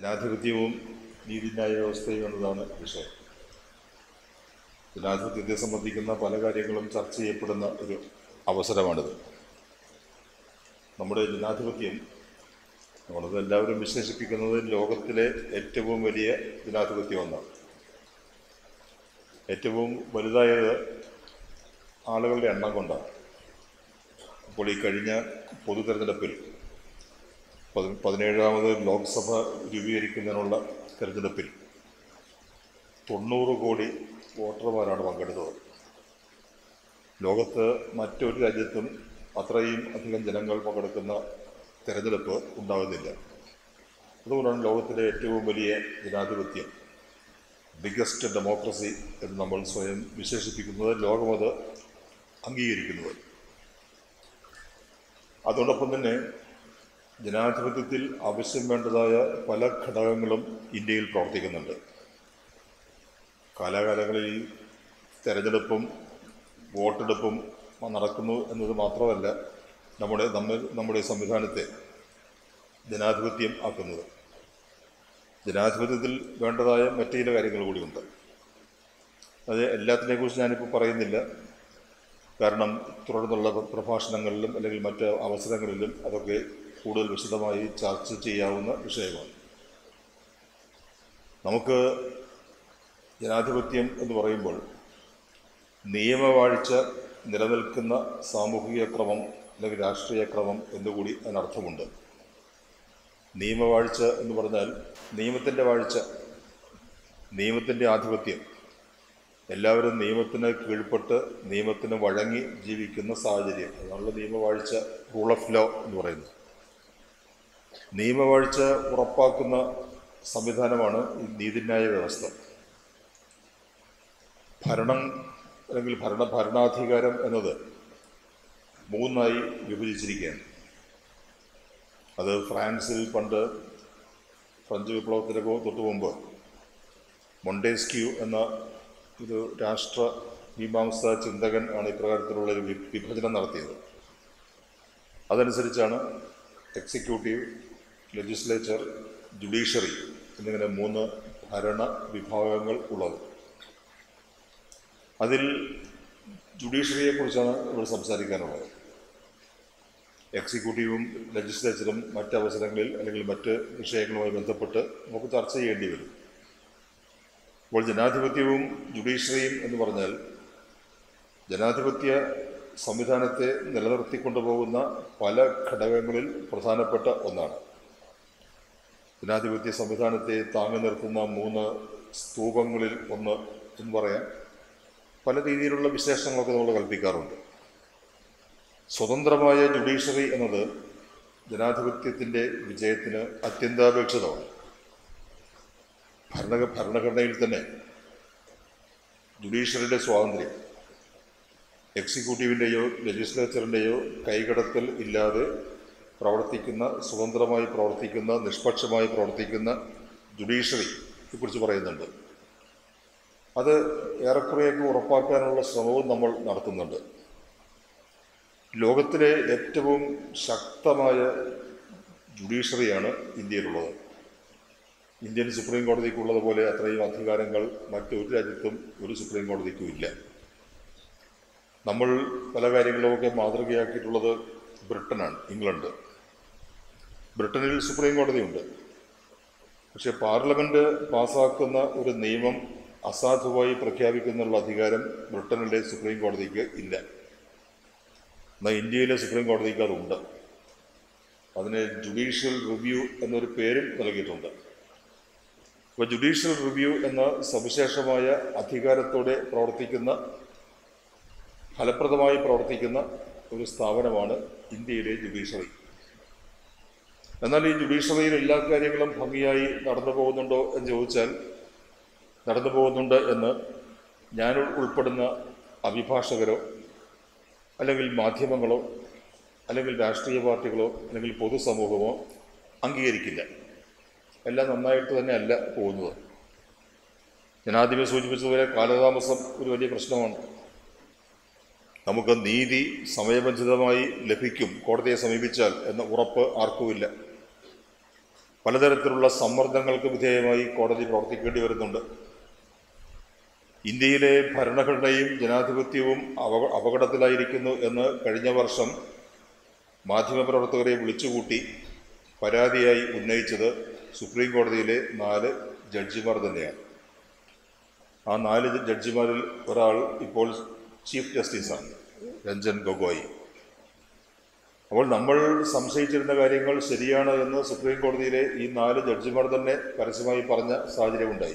ജനാധിപത്യവും നീതിന്യായ വ്യവസ്ഥയും എന്നതാണ് വിഷയം ജനാധിപത്യത്തെ സംബന്ധിക്കുന്ന പല കാര്യങ്ങളും ചർച്ച ചെയ്യപ്പെടുന്ന ഒരു അവസരമാണിത് നമ്മുടെ ജനാധിപത്യം നമ്മളത് എല്ലാവരും വിശേഷിപ്പിക്കുന്നത് ലോകത്തിലെ ഏറ്റവും വലിയ ജനാധിപത്യം ഒന്നാണ് ഏറ്റവും വലുതായത് ആളുകളുടെ എണ്ണം കൊണ്ടാണ് അപ്പോൾ ഈ കഴിഞ്ഞ പൊതു തെരഞ്ഞെടുപ്പിൽ പതി പതിനേഴാമത് ലോക്സഭ രൂപീകരിക്കുന്നതിനുള്ള തെരഞ്ഞെടുപ്പിൽ തൊണ്ണൂറ് കോടി വോട്ടർമാരാണ് പങ്കെടുത്തത് ലോകത്ത് മറ്റൊരു രാജ്യത്തും അത്രയും അധികം ജനങ്ങൾ പങ്കെടുക്കുന്ന തെരഞ്ഞെടുപ്പ് ഉണ്ടാകുന്നില്ല അതുകൊണ്ടാണ് ലോകത്തിലെ ഏറ്റവും വലിയ ജനാധിപത്യം ബിഗസ്റ്റ് ഡെമോക്രസി എന്ന് നമ്മൾ സ്വയം വിശേഷിപ്പിക്കുന്നത് ലോകമത് അംഗീകരിക്കുന്നത് അതോടൊപ്പം തന്നെ ജനാധിപത്യത്തിൽ ആവശ്യം വേണ്ടതായ പല ഘടകങ്ങളും ഇന്ത്യയിൽ പ്രവർത്തിക്കുന്നുണ്ട് കാലാകാലങ്ങളിൽ തെരഞ്ഞെടുപ്പും വോട്ടെടുപ്പും നടക്കുന്നു എന്നത് മാത്രമല്ല നമ്മുടെ നമ്മൾ നമ്മുടെ സംവിധാനത്തെ ജനാധിപത്യം ആക്കുന്നത് ജനാധിപത്യത്തിൽ വേണ്ടതായ മറ്റു ചില കാര്യങ്ങൾ കൂടിയുണ്ട് അത് എല്ലാത്തിനെക്കുറിച്ച് ഞാനിപ്പോൾ പറയുന്നില്ല കാരണം തുടർന്നുള്ള പ്രഭാഷണങ്ങളിലും അല്ലെങ്കിൽ മറ്റ് അവസരങ്ങളിലും അതൊക്കെ കൂടുതൽ വിശദമായി ചർച്ച ചെയ്യാവുന്ന വിഷയമാണ് നമുക്ക് ജനാധിപത്യം എന്ന് പറയുമ്പോൾ നിയമവാഴ്ച നിലനിൽക്കുന്ന സാമൂഹിക ക്രമം അല്ലെങ്കിൽ രാഷ്ട്രീയ ക്രമം എന്നുകൂടി അതിനർത്ഥമുണ്ട് നിയമവാഴ്ച എന്ന് പറഞ്ഞാൽ നിയമത്തിൻ്റെ വാഴ്ച നിയമത്തിൻ്റെ ആധിപത്യം എല്ലാവരും നിയമത്തിന് കീഴ്പ്പെട്ട് നിയമത്തിന് വഴങ്ങി ജീവിക്കുന്ന സാഹചര്യം അതാണല്ലോ നിയമവാഴ്ച റൂൾ ഓഫ് ലോ എന്ന് പറയുന്നത് നിയമവാഴ്ച ഉറപ്പാക്കുന്ന സംവിധാനമാണ് ഈ നീതിന്യായ വ്യവസ്ഥ ഭരണം അല്ലെങ്കിൽ ഭരണ ഭരണാധികാരം എന്നത് മൂന്നായി വിഭജിച്ചിരിക്കുകയാണ് അത് ഫ്രാൻസിൽ പണ്ട് ഫ്രഞ്ച് വിപ്ലവത്തിനൊക്കെ തൊട്ട് മുമ്പ് മൊണ്ടേസ്ക്യൂ എന്ന ഒരു രാഷ്ട്ര മീമാംസ ചിന്തകൻ ആണ് ഇപ്രകാരത്തിലുള്ള ഒരു വി- വിഭജനം നടത്തിയത് അതനുസരിച്ചാണ് എക്സിക്യൂട്ടീവ് ലെജിസ്ലേച്ചർ ജുഡീഷ്യറി എന്നിങ്ങനെ മൂന്ന് ഭരണ വിഭാഗങ്ങൾ ഉള്ളത് അതിൽ ജുഡീഷ്യറിയെക്കുറിച്ചാണ് ഇവിടെ സംസാരിക്കാനുള്ളത് എക്സിക്യൂട്ടീവും ലെജിസ്ലേച്ചറും മറ്റ് അവസരങ്ങളിൽ അല്ലെങ്കിൽ മറ്റ് വിഷയങ്ങളുമായി ബന്ധപ്പെട്ട് നമുക്ക് ചർച്ച ചെയ്യേണ്ടി വരും അപ്പോൾ ജനാധിപത്യവും ജുഡീഷ്യറിയും എന്ന് പറഞ്ഞാൽ ജനാധിപത്യ സംവിധാനത്തെ നിലനിർത്തിക്കൊണ്ടുപോകുന്ന പല ഘടകങ്ങളിൽ പ്രധാനപ്പെട്ട ഒന്നാണ് ജനാധിപത്യ സംവിധാനത്തെ താങ്ങി നിർത്തുന്ന മൂന്ന് സ്തൂപങ്ങളിൽ ഒന്ന് എന്ന് പറയാം പല രീതിയിലുള്ള വിശേഷങ്ങളൊക്കെ നമ്മൾ കൽപ്പിക്കാറുണ്ട് സ്വതന്ത്രമായ ജുഡീഷ്യറി എന്നത് ജനാധിപത്യത്തിൻ്റെ വിജയത്തിന് അത്യന്താപേക്ഷിതമാണ് ഭരണ ഭരണഘടനയിൽ തന്നെ ജുഡീഷ്യറിയുടെ സ്വാതന്ത്ര്യം എക്സിക്യൂട്ടീവിൻ്റെയോ ലെജിസ്ലേച്ചറിൻ്റെയോ കൈകടത്തൽ ഇല്ലാതെ പ്രവർത്തിക്കുന്ന സ്വതന്ത്രമായി പ്രവർത്തിക്കുന്ന നിഷ്പക്ഷമായി പ്രവർത്തിക്കുന്ന ജുഡീഷ്യറിയെ കുറിച്ച് പറയുന്നുണ്ട് അത് ഏറെക്കുറെയൊക്കെ ഉറപ്പാക്കാനുള്ള ശ്രമവും നമ്മൾ നടത്തുന്നുണ്ട് ലോകത്തിലെ ഏറ്റവും ശക്തമായ ജുഡീഷ്യറിയാണ് ഇന്ത്യയിലുള്ളത് ഇന്ത്യൻ സുപ്രീം കോടതിക്കുള്ളതുപോലെ അത്രയും അധികാരങ്ങൾ മറ്റൊരു രാജ്യത്തും ഒരു സുപ്രീം കോടതിക്കും ഇല്ല നമ്മൾ പല കാര്യങ്ങളുമൊക്കെ മാതൃകയാക്കിയിട്ടുള്ളത് ബ്രിട്ടനാണ് ഇംഗ്ലണ്ട് ബ്രിട്ടനിൽ സുപ്രീം കോടതിയുണ്ട് പക്ഷേ പാർലമെൻറ്റ് പാസ്സാക്കുന്ന ഒരു നിയമം അസാധുവായി പ്രഖ്യാപിക്കുന്നുള്ള അധികാരം ബ്രിട്ടനിലെ സുപ്രീം കോടതിക്ക് ഇല്ല എന്നാൽ ഇന്ത്യയിലെ സുപ്രീം കോടതിക്ക് അതുണ്ട് അതിന് ജുഡീഷ്യൽ റിവ്യൂ എന്നൊരു പേരും നൽകിയിട്ടുണ്ട് അപ്പോൾ ജുഡീഷ്യൽ റിവ്യൂ എന്ന സവിശേഷമായ അധികാരത്തോടെ പ്രവർത്തിക്കുന്ന ഫലപ്രദമായി പ്രവർത്തിക്കുന്ന ഒരു സ്ഥാപനമാണ് ഇന്ത്യയിലെ ജുഡീഷ്യറി എന്നാൽ ഈ ജുഡീഷ്യറിയിൽ എല്ലാ കാര്യങ്ങളും ഭംഗിയായി നടന്നു പോകുന്നുണ്ടോ എന്ന് ചോദിച്ചാൽ നടന്നു പോകുന്നുണ്ട് എന്ന് ഞാൻ ഉൾപ്പെടുന്ന അഭിഭാഷകരോ അല്ലെങ്കിൽ മാധ്യമങ്ങളോ അല്ലെങ്കിൽ രാഷ്ട്രീയ പാർട്ടികളോ അല്ലെങ്കിൽ പൊതുസമൂഹമോ അംഗീകരിക്കില്ല എല്ലാം നന്നായിട്ട് തന്നെ അല്ല പോകുന്നത് ഞാൻ ആദ്യമേ സൂചിപ്പിച്ചതുപോലെ കാലതാമസം ഒരു വലിയ പ്രശ്നമാണ് നമുക്ക് നീതി സമയബന്ധിതമായി ലഭിക്കും കോടതിയെ സമീപിച്ചാൽ എന്ന ഉറപ്പ് ആർക്കുമില്ല പലതരത്തിലുള്ള സമ്മർദ്ദങ്ങൾക്ക് വിധേയമായി കോടതി പ്രവർത്തിക്കേണ്ടി വരുന്നുണ്ട് ഇന്ത്യയിലെ ഭരണഘടനയും ജനാധിപത്യവും അവ അപകടത്തിലായിരിക്കുന്നു എന്ന് കഴിഞ്ഞ വർഷം മാധ്യമപ്രവർത്തകരെ വിളിച്ചുകൂട്ടി പരാതിയായി ഉന്നയിച്ചത് സുപ്രീം കോടതിയിലെ നാല് ജഡ്ജിമാർ തന്നെയാണ് ആ നാല് ജഡ്ജിമാരിൽ ഒരാൾ ഇപ്പോൾ ചീഫ് ജസ്റ്റിസാണ് രഞ്ജൻ ഗൊഗോയ് അപ്പോൾ നമ്മൾ സംശയിച്ചിരുന്ന കാര്യങ്ങൾ ശരിയാണ് എന്ന് സുപ്രീം കോടതിയിലെ ഈ നാല് ജഡ്ജിമാർ തന്നെ പരസ്യമായി പറഞ്ഞ സാഹചര്യമുണ്ടായി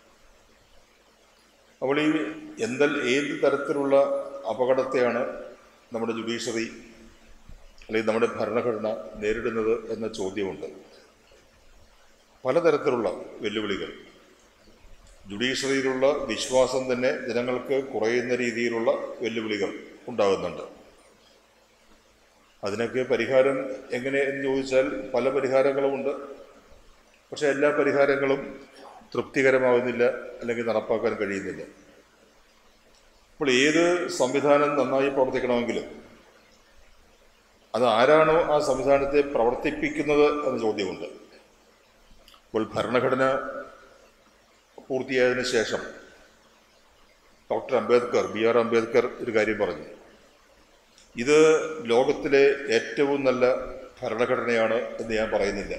അപ്പോൾ ഈ എന്തെൽ ഏത് തരത്തിലുള്ള അപകടത്തെയാണ് നമ്മുടെ ജുഡീഷ്യറി അല്ലെങ്കിൽ നമ്മുടെ ഭരണഘടന നേരിടുന്നത് എന്ന ചോദ്യമുണ്ട് പലതരത്തിലുള്ള വെല്ലുവിളികൾ ജുഡീഷ്യറിയിലുള്ള വിശ്വാസം തന്നെ ജനങ്ങൾക്ക് കുറയുന്ന രീതിയിലുള്ള വെല്ലുവിളികൾ ഉണ്ടാകുന്നുണ്ട് അതിനൊക്കെ പരിഹാരം എങ്ങനെ എന്ന് ചോദിച്ചാൽ പല പരിഹാരങ്ങളുമുണ്ട് പക്ഷേ എല്ലാ പരിഹാരങ്ങളും തൃപ്തികരമാകുന്നില്ല അല്ലെങ്കിൽ നടപ്പാക്കാൻ കഴിയുന്നില്ല അപ്പോൾ ഏത് സംവിധാനം നന്നായി പ്രവർത്തിക്കണമെങ്കിലും അത് ആരാണോ ആ സംവിധാനത്തെ പ്രവർത്തിപ്പിക്കുന്നത് എന്ന ചോദ്യമുണ്ട് അപ്പോൾ ഭരണഘടന പൂർത്തിയായതിനു ശേഷം doctor Ambedkar B R Ambedkar ഒരു കാര്യം പറഞ്ഞു ഇത് ലോകത്തിലെ ഏറ്റവും നല്ല ഭരണഘടനയാണ് എന്ന് ഞാൻ പറയുന്നില്ല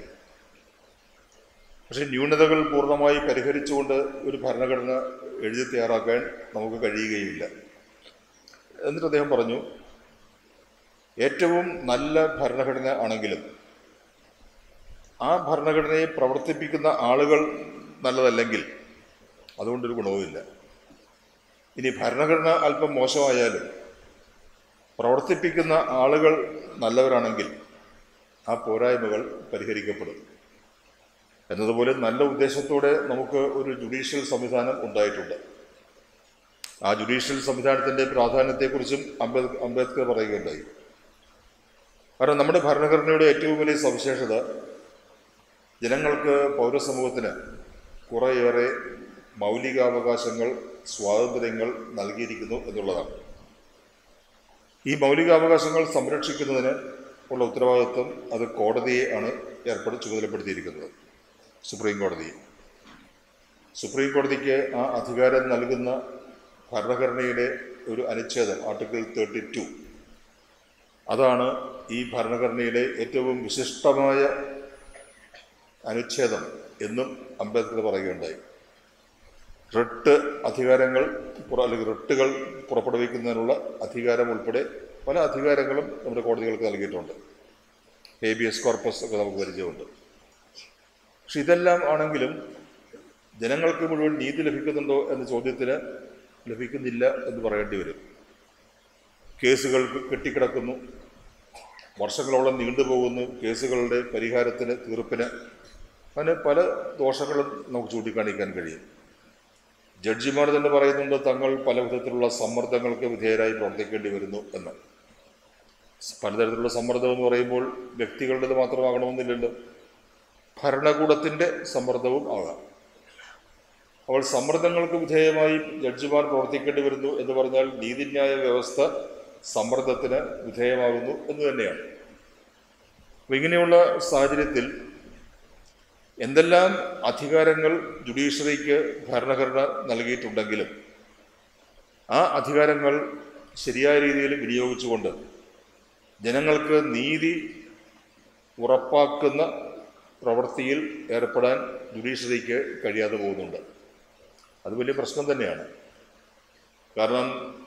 പക്ഷേ ന്യൂനതകൾ പൂർണ്ണമായി പരിഹരിച്ചുകൊണ്ട് ഒരു ഭരണഘടന എഴുതി തയ്യാറാക്കാൻ നമുക്ക് കഴിയുകയില്ല എന്നിട്ട് അദ്ദേഹം പറഞ്ഞു ഏറ്റവും നല്ല ഭരണഘടന ആണെങ്കിലും ആ ഭരണഘടനയെ പ്രവർത്തിപ്പിക്കുന്ന ആളുകൾ നല്ലതല്ലെങ്കിൽ അതുകൊണ്ടൊരു ഗുണവുമില്ല ഇനി ഭരണഘടന അല്പം മോശമായാലും പ്രവർത്തിപ്പിക്കുന്ന ആളുകൾ നല്ലവരാണെങ്കിൽ ആ പോരായ്മകൾ പരിഹരിക്കപ്പെടും എന്നതുപോലെ നല്ല ഉദ്ദേശത്തോടെ നമുക്ക് ഒരു ജുഡീഷ്യൽ സംവിധാനം ഉണ്ടായിട്ടുണ്ട് ആ ജുഡീഷ്യൽ സംവിധാനത്തിൻ്റെ പ്രാധാന്യത്തെക്കുറിച്ചും അംബേദ് അംബേദ്കർ പറയുകയുണ്ടായി കാരണം നമ്മുടെ ഭരണഘടനയുടെ ഏറ്റവും വലിയ സവിശേഷത ജനങ്ങൾക്ക് പൗരസമൂഹത്തിന് കുറേയേറെ മൗലികാവകാശങ്ങൾ സ്വാതന്ത്ര്യങ്ങൾ നൽകിയിരിക്കുന്നു എന്നുള്ളതാണ് ഈ മൗലികാവകാശങ്ങൾ സംരക്ഷിക്കുന്നതിന് ഉള്ള ഉത്തരവാദിത്വം അത് കോടതിയെ ആണ് ഏർപ്പെടു ചുമതലപ്പെടുത്തിയിരിക്കുന്നത് സുപ്രീം കോടതി സുപ്രീം കോടതിക്ക് ആ അധികാരം നൽകുന്ന ഭരണഘടനയുടെ ഒരു അനുച്ഛേദം ആർട്ടിക്കിൾ തേർട്ടി ടു അതാണ് ഈ ഭരണഘടനയിലെ ഏറ്റവും വിശിഷ്ടമായ അനുച്ഛേദം എന്നും അംബേദ്കർ പറയുകയുണ്ടായി റിട്ട് അധികാരങ്ങൾ പുറ- അല്ലെങ്കിൽ റിട്ടുകൾ പുറപ്പെടുവിക്കുന്നതിനുള്ള അധികാരം ഉൾപ്പെടെ പല അധികാരങ്ങളും നമ്മുടെ കോടതികൾക്ക് നൽകിയിട്ടുണ്ട് ഹേബിയസ് കോർപ്പസ് ഒക്കെ നമുക്ക് പരിചയമുണ്ട് പക്ഷെ ഇതെല്ലാം ആണെങ്കിലും ജനങ്ങൾക്ക് മുഴുവൻ നീതി ലഭിക്കുന്നുണ്ടോ എന്ന ചോദ്യത്തിന് ലഭിക്കുന്നില്ല എന്ന് പറയേണ്ടി വരും കേസുകൾ കെട്ടിക്കിടക്കുന്നു വർഷങ്ങളോളം നീണ്ടുപോകുന്നു കേസുകളുടെ പരിഹാരത്തിന് തീർപ്പിന് അങ്ങനെ പല ദോഷങ്ങളും നമുക്ക് ചൂണ്ടിക്കാണിക്കാൻ കഴിയും ജഡ്ജിമാർ തന്നെ പറയുന്നുണ്ട് തങ്ങൾ പല വിധത്തിലുള്ള സമ്മർദ്ദങ്ങൾക്ക് വിധേയരായി പ്രവർത്തിക്കേണ്ടി വരുന്നു എന്ന് പലതരത്തിലുള്ള സമ്മർദ്ദം എന്ന് പറയുമ്പോൾ വ്യക്തികളുടേത് മാത്രമാകണമെന്നില്ലല്ലോ ഭരണകൂടത്തിൻ്റെ സമ്മർദ്ദവും ആകാം അപ്പോൾ സമ്മർദ്ദങ്ങൾക്ക് വിധേയമായി ജഡ്ജിമാർ പ്രവർത്തിക്കേണ്ടി വരുന്നു എന്ന് പറഞ്ഞാൽ നീതിന്യായ വ്യവസ്ഥ സമ്മർദ്ദത്തിന് വിധേയമാകുന്നു എന്ന് തന്നെയാണ് അപ്പോൾ ഇങ്ങനെയുള്ള സാഹചര്യത്തിൽ എന്തെല്ലാം അധികാരങ്ങൾ ജുഡീഷ്യറിക്ക് ഭരണഘടന നൽകിയിട്ടുണ്ടെങ്കിലും ആ അധികാരങ്ങൾ ശരിയായ രീതിയിൽ വിനിയോഗിച്ചുകൊണ്ട് ജനങ്ങൾക്ക് നീതി ഉറപ്പാക്കുന്ന പ്രവൃത്തിയിൽ ഏർപ്പെടാൻ ജുഡീഷ്യറിക്ക് കഴിയാതെ പോകുന്നുണ്ട് അത് വലിയ പ്രശ്നം തന്നെയാണ് കാരണം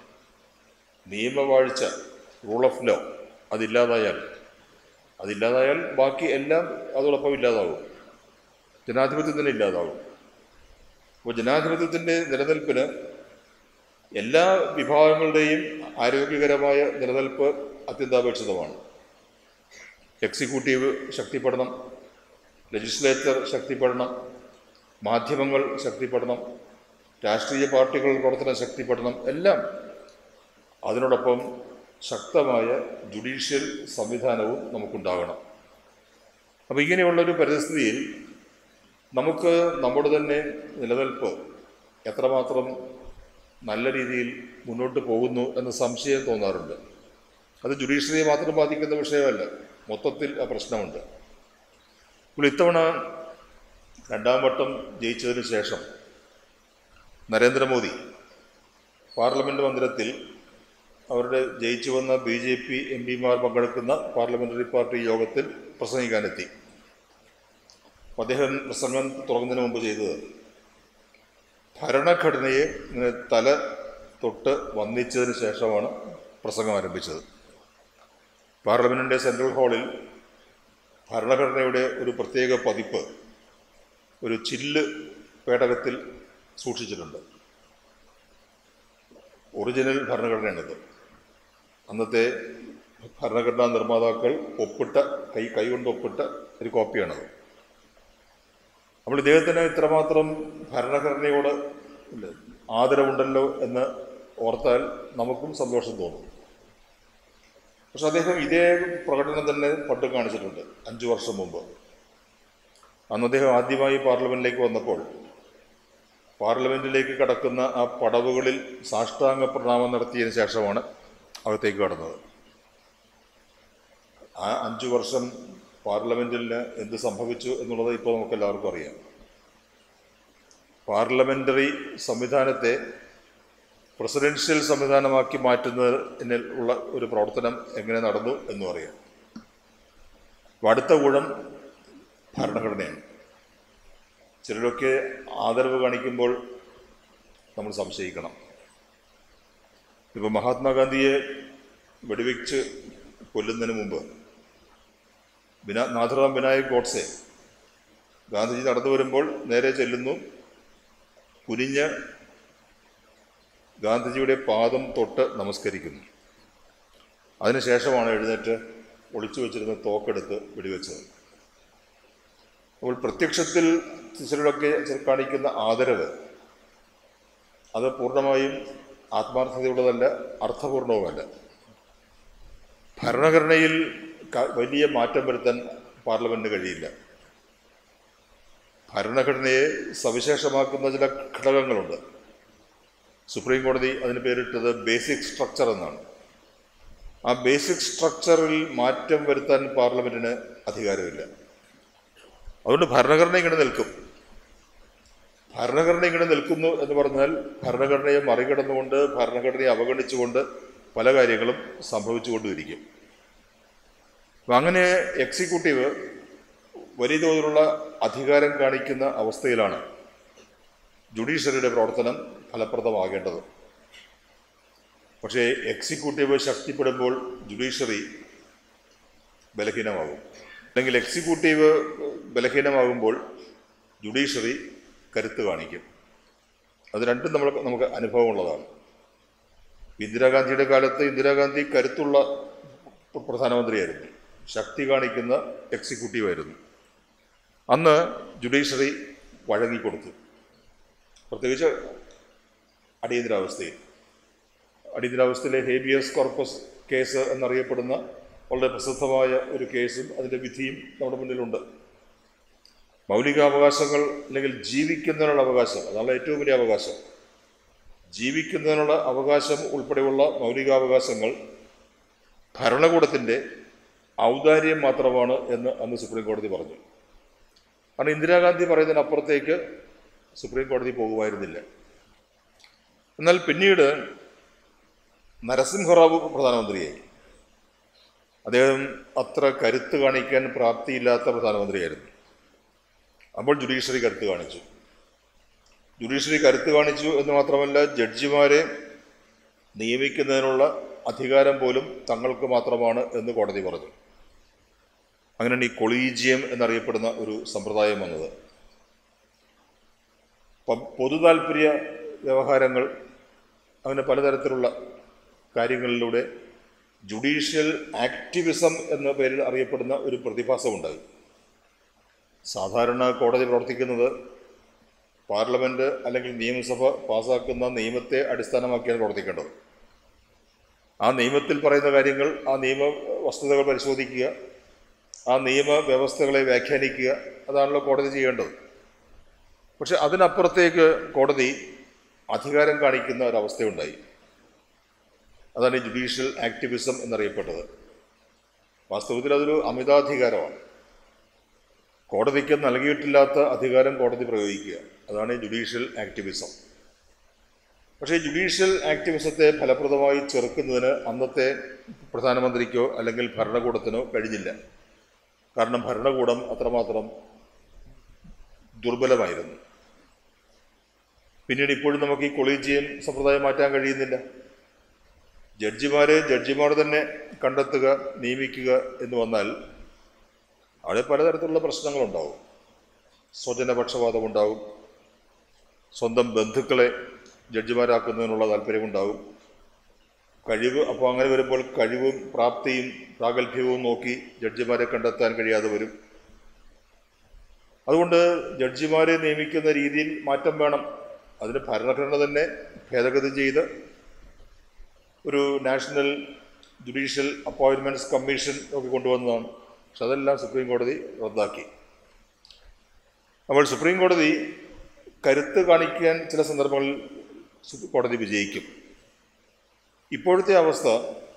നിയമവാഴ്ച റൂൾ ഓഫ് ലോ അതില്ലാതായാൽ അതില്ലാതായാൽ ബാക്കി എല്ലാം അതോടൊപ്പം ഇല്ലാതാവും ജനാധിപത്യം തന്നെ ഇല്ലാതാവും അപ്പോൾ ജനാധിപത്യത്തിൻ്റെ നിലനിൽപ്പിന് എല്ലാ വിഭാഗങ്ങളുടെയും ആരോഗ്യകരമായ നിലനിൽപ്പ് അത്യന്താപേക്ഷിതമാണ് എക്സിക്യൂട്ടീവ് ശക്തിപ്പെടണം ലെജിസ്ലേച്ചർ ശക്തിപ്പെടണം മാധ്യമങ്ങൾ ശക്തിപ്പെടണം രാഷ്ട്രീയ പാർട്ടികളുടെ പ്രവർത്തനം ശക്തിപ്പെടണം എല്ലാം അതിനോടൊപ്പം ശക്തമായ ജുഡീഷ്യൽ സംവിധാനവും നമുക്കുണ്ടാകണം അപ്പോൾ ഇങ്ങനെയുള്ളൊരു പരിസ്ഥിതിയിൽ നമുക്ക് നമ്മുടെ തന്നെ നിലനിൽപ്പ് എത്രമാത്രം നല്ല രീതിയിൽ മുന്നോട്ട് പോകുന്നു എന്ന സംശയം തോന്നാറുണ്ട് അത് ജുഡീഷ്യറിയെ മാത്രം ബാധിക്കുന്ന വിഷയമല്ല മൊത്തത്തിൽ ആ പ്രശ്നമുണ്ട് ഇപ്പോൾ ഇത്തവണ രണ്ടാം വട്ടം ജയിച്ചതിന് ശേഷം നരേന്ദ്രമോദി പാർലമെൻറ്റ് മന്ദിരത്തിൽ അവരുടെ ജയിച്ചു വന്ന ബി ജെ പി എം പിമാർ പങ്കെടുക്കുന്ന പാർലമെൻ്ററി പാർട്ടി യോഗത്തിൽ പ്രസംഗിക്കാനെത്തി അപ്പോൾ അദ്ദേഹം പ്രസംഗം തുടങ്ങുന്നതിന് മുമ്പ് ചെയ്തത് ഭരണഘടനയെ ഇങ്ങനെ തല തൊട്ട് വന്ദിച്ചതിന് ശേഷമാണ് പ്രസംഗം ആരംഭിച്ചത് പാർലമെൻറ്റിൻ്റെ സെൻട്രൽ ഹാളിൽ ഭരണഘടനയുടെ ഒരു പ്രത്യേക പതിപ്പ് ഒരു ചില്ല് പേടകത്തിൽ സൂക്ഷിച്ചിട്ടുണ്ട് ഒറിജിനൽ ഭരണഘടനയാണിത് അന്നത്തെ ഭരണഘടനാ നിർമ്മാതാക്കൾ ഒപ്പിട്ട കൈ കൈകൊണ്ട് ഒപ്പിട്ട ഒരു കോപ്പിയാണത് അപ്പോൾ ഇദ്ദേഹത്തിന് ഇത്രമാത്രം ഭരണഘടനയോട് ഇല്ലേ, ആദരവുണ്ടല്ലോ എന്ന് ഓർത്താൽ നമുക്കും സന്തോഷം തോന്നും പക്ഷെ അദ്ദേഹം ഇതേ പ്രകടനം തന്നെ പണ്ട് കാണിച്ചിട്ടുണ്ട് അഞ്ചു വർഷം മുമ്പ് അന്ന് അദ്ദേഹം ആദ്യമായി പാർലമെൻറ്റിലേക്ക് വന്നപ്പോൾ പാർലമെൻറ്റിലേക്ക് കടക്കുന്ന ആ പടവുകളിൽ സാഷ്ടാംഗ പ്രണാമം നടത്തിയതിന് ശേഷമാണ് അകത്തേക്ക് കടന്നത് ആ അഞ്ചു വർഷം പാർലമെൻറ്റിന് എന്ത് സംഭവിച്ചു എന്നുള്ളത് ഇപ്പോൾ നമുക്ക് എല്ലാവർക്കും അറിയാം പാർലമെൻ്ററി സംവിധാനത്തെ പ്രസിഡൻഷ്യൽ സംവിധാനമാക്കി മാറ്റുന്നതിന് ഉള്ള ഒരു പ്രവർത്തനം എങ്ങനെ നടന്നു എന്നും അറിയാം അപ്പോൾ അടുത്ത ഊഴം ഭരണഘടനയാണ് ചിലരൊക്കെ ആദരവ് കാണിക്കുമ്പോൾ നമ്മൾ സംശയിക്കണം ഇപ്പോൾ മഹാത്മാഗാന്ധിയെ വെടിവെച്ച് കൊല്ലുന്നതിന് മുമ്പ് ബിനാ നാഥറാം വിനായക് ഗോഡ്സെ ഗാന്ധിജി നടന്നു വരുമ്പോൾ നേരെ ചെല്ലുന്നു കുനിഞ്ഞ് ഗാന്ധിജിയുടെ പാദം തൊട്ട് നമസ്കരിക്കുന്നു അതിനുശേഷമാണ് എഴുന്നേറ്റ് ഒളിച്ചു വെച്ചിരുന്ന തോക്കെടുത്ത് വെടിവെച്ചത് അപ്പോൾ പ്രത്യക്ഷത്തിൽ ചിലരൊക്കെ കാണിക്കുന്ന ആദരവ് അത് പൂർണ്ണമായും ആത്മാർത്ഥതയുള്ളതല്ല അർത്ഥപൂർണവുമല്ല ഭരണഘടനയിൽ ക- വലിയ മാറ്റം വരുത്താൻ പാർലമെന്റിന് കഴിയില്ല ഭരണഘടനയെ സവിശേഷമാക്കുന്ന ചില ഘടകങ്ങളുണ്ട് സുപ്രീം കോടതി അതിന് പേരിട്ടത് ബേസിക് സ്ട്രക്ചർ എന്നാണ് ആ ബേസിക് സ്ട്രക്ചറിൽ മാറ്റം വരുത്താൻ പാർലമെന്റിന് അധികാരമില്ല അതുകൊണ്ട് ഭരണഘടന ഇങ്ങനെ നിൽക്കും ഭരണഘടന ഇങ്ങനെ നിൽക്കുന്നു എന്ന് പറഞ്ഞാൽ ഭരണഘടനയെ മറികടന്നുകൊണ്ട് ഭരണഘടനയെ അവഗണിച്ചുകൊണ്ട് പല കാര്യങ്ങളും സംഭവിച്ചുകൊണ്ടിരിക്കും അപ്പം അങ്ങനെ എക്സിക്യൂട്ടീവ് വലിയ തോതിലുള്ള അധികാരം കാണിക്കുന്ന അവസ്ഥയിലാണ് ജുഡീഷ്യറിയുടെ പ്രവർത്തനം ഫലപ്രദമാകേണ്ടത് പക്ഷേ എക്സിക്യൂട്ടീവ് ശക്തിപ്പെടുമ്പോൾ ജുഡീഷ്യറി ബലഹീനമാകും അല്ലെങ്കിൽ എക്സിക്യൂട്ടീവ് ബലഹീനമാകുമ്പോൾ ജുഡീഷ്യറി കരുത്ത് കാണിക്കും അത് രണ്ടും നമ്മൾ നമുക്ക് അനുഭവമുള്ളതാണ് ഇന്ദിരാഗാന്ധിയുടെ കാലത്ത് ഇന്ദിരാഗാന്ധി കരുത്തുള്ള പ്ര- പ്രധാനമന്ത്രിയായിരുന്നു ശക്തി കാണിക്കുന്ന എക്സിക്യൂട്ടീവായിരുന്നു അന്ന് ജുഡീഷ്യറി വഴങ്ങിക്കൊടുത്തു പ്രത്യേകിച്ച് അടിയന്തരാവസ്ഥയിൽ അടിയന്തരാവസ്ഥയിലെ ഹേബിയസ് കോർപ്പസ് കേസ് എന്നറിയപ്പെടുന്ന വളരെ പ്രസിദ്ധമായ ഒരു കേസും അതിൻ്റെ വിധിയും നമ്മുടെ മുന്നിലുണ്ട് മൗലികാവകാശങ്ങൾ അല്ലെങ്കിൽ ജീവിക്കുന്നതിനുള്ള അവകാശം അതാണ് ഏറ്റവും വലിയ അവകാശം ജീവിക്കുന്നതിനുള്ള അവകാശം ഉൾപ്പെടെയുള്ള മൗലികാവകാശങ്ങൾ ഭരണകൂടത്തിൻ്റെ ഔദാര്യം മാത്രമാണ് എന്ന് അന്ന് സുപ്രീം കോടതി പറഞ്ഞു കാരണം ഇന്ദിരാഗാന്ധി പറയുന്നതിനപ്പുറത്തേക്ക് സുപ്രീം കോടതി പോകുമായിരുന്നില്ല എന്നാൽ പിന്നീട് നരസിംഹറാവു പ്രധാനമന്ത്രിയായി അദ്ദേഹം അത്ര കരുത്ത് കാണിക്കാൻ പ്രാപ്തിയില്ലാത്ത പ്രധാനമന്ത്രിയായിരുന്നു അപ്പോൾ ജുഡീഷ്യറി കരുത്ത് കാണിച്ചു ജുഡീഷ്യറി കരുത്ത് കാണിച്ചു എന്ന് മാത്രമല്ല ജഡ്ജിമാരെ നിയമിക്കുന്നതിനുള്ള അധികാരം പോലും തങ്ങൾക്ക് മാത്രമാണ് എന്ന് കോടതി പറഞ്ഞു അങ്ങനെയാണ് ഈ കൊളീജിയം എന്നറിയപ്പെടുന്ന ഒരു സമ്പ്രദായം വന്നത് അപ്പം പൊതു താല്പര്യ വ്യവഹാരങ്ങൾ അങ്ങനെ പലതരത്തിലുള്ള കാര്യങ്ങളിലൂടെ ജുഡീഷ്യൽ ആക്ടിവിസം എന്ന പേരിൽ അറിയപ്പെടുന്ന ഒരു പ്രതിഭാസമുണ്ടായി സാധാരണ കോടതി പ്രവർത്തിക്കുന്നത് പാർലമെൻറ്റ് അല്ലെങ്കിൽ നിയമസഭ പാസാക്കുന്ന നിയമത്തെ അടിസ്ഥാനമാക്കിയാണ് പ്രവർത്തിക്കേണ്ടത് ആ നിയമത്തിൽ പറയുന്ന കാര്യങ്ങൾ ആ നിയമ വസ്തുതകൾ പരിശോധിക്കുക ആ നിയമ വ്യവസ്ഥകളെ വ്യാഖ്യാനിക്കുക അതാണല്ലോ കോടതി ചെയ്യേണ്ടത് പക്ഷെ അതിനപ്പുറത്തേക്ക് കോടതി അധികാരം കാണിക്കുന്ന ഒരവസ്ഥയുണ്ടായി അതാണ് ഈ ജുഡീഷ്യൽ ആക്ടിവിസം എന്നറിയപ്പെട്ടത് വാസ്തവത്തിൽ അതൊരു അമിതാധികാരമാണ് കോടതിക്ക് നൽകിയിട്ടില്ലാത്ത അധികാരം കോടതി പ്രയോഗിക്കുക അതാണ് ജുഡീഷ്യൽ ആക്ടിവിസം പക്ഷേ ജുഡീഷ്യൽ ആക്ടിവിസത്തെ ഫലപ്രദമായി ചെറുക്കുന്നതിന് അന്നത്തെ പ്രധാനമന്ത്രിക്കോ അല്ലെങ്കിൽ ഭരണകൂടത്തിനോ കഴിഞ്ഞില്ല കാരണം ഭരണകൂടം അത്രമാത്രം ദുർബലമായിരുന്നു പിന്നീട് ഇപ്പോഴും നമുക്ക് ഈ കൊളീജിയം സമ്പ്രദായം മാറ്റാൻ കഴിയുന്നില്ല ജഡ്ജിമാരെ ജഡ്ജിമാർ തന്നെ കണ്ടെത്തുക നിയമിക്കുക എന്ന് വന്നാൽ അവിടെ പലതരത്തിലുള്ള പ്രശ്നങ്ങളുണ്ടാവും സ്വജനപക്ഷപാതമുണ്ടാവും സ്വന്തം ബന്ധുക്കളെ ജഡ്ജിമാരാക്കുന്നതിനുള്ള താല്പര്യമുണ്ടാവും കഴിവ് അപ്പോൾ അങ്ങനെ വരുമ്പോൾ കഴിവും പ്രാപ്തിയും പ്രാഗൽഭ്യവും നോക്കി ജഡ്ജിമാരെ കണ്ടെത്താൻ കഴിയാതെ വരും അതുകൊണ്ട് ജഡ്ജിമാരെ നിയമിക്കുന്ന രീതിയിൽ മാറ്റം വേണം അതിന് ഭരണഘടന തന്നെ ഭേദഗതി ചെയ്ത് ഒരു നാഷണൽ ജുഡീഷ്യൽ അപ്പോയിൻമെൻറ്റ്സ് കമ്മീഷൻ ഒക്കെ കൊണ്ടുവന്നതാണ് പക്ഷെ അതെല്ലാം സുപ്രീം കോടതി റദ്ദാക്കി അപ്പോൾ സുപ്രീം കോടതി കരുത്ത് കാണിക്കാൻ ചില സന്ദർഭങ്ങളിൽ സു- കോടതി വിജയിക്കും ഇപ്പോഴത്തെ അവസ്ഥ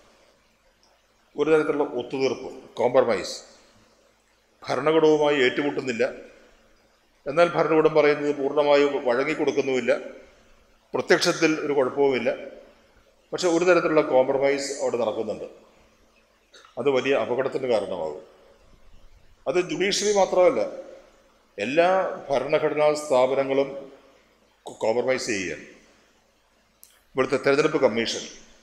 ഒരു തരത്തിലുള്ള ഒത്തുതീർപ്പ് കോംപ്രമൈസ് ഭരണകൂടവുമായി ഏറ്റുമുട്ടുന്നില്ല എന്നാൽ ഭരണകൂടം പറയുന്നത് പൂർണ്ണമായും വഴങ്ങിക്കൊടുക്കുന്നുമില്ല പ്രത്യക്ഷത്തിൽ ഒരു കുഴപ്പവുമില്ല പക്ഷെ ഒരു തരത്തിലുള്ള കോംപ്രമൈസ് അവിടെ നടക്കുന്നുണ്ട് അത് വലിയ അപകടത്തിന് കാരണമാകും അത് ജുഡീഷ്യറി മാത്രമല്ല എല്ലാ ഭരണഘടനാ സ്ഥാപനങ്ങളും കോംപ്രമൈസ് ചെയ്യുകയാണ് ഇവിടുത്തെ തെരഞ്ഞെടുപ്പ് കമ്മീഷൻ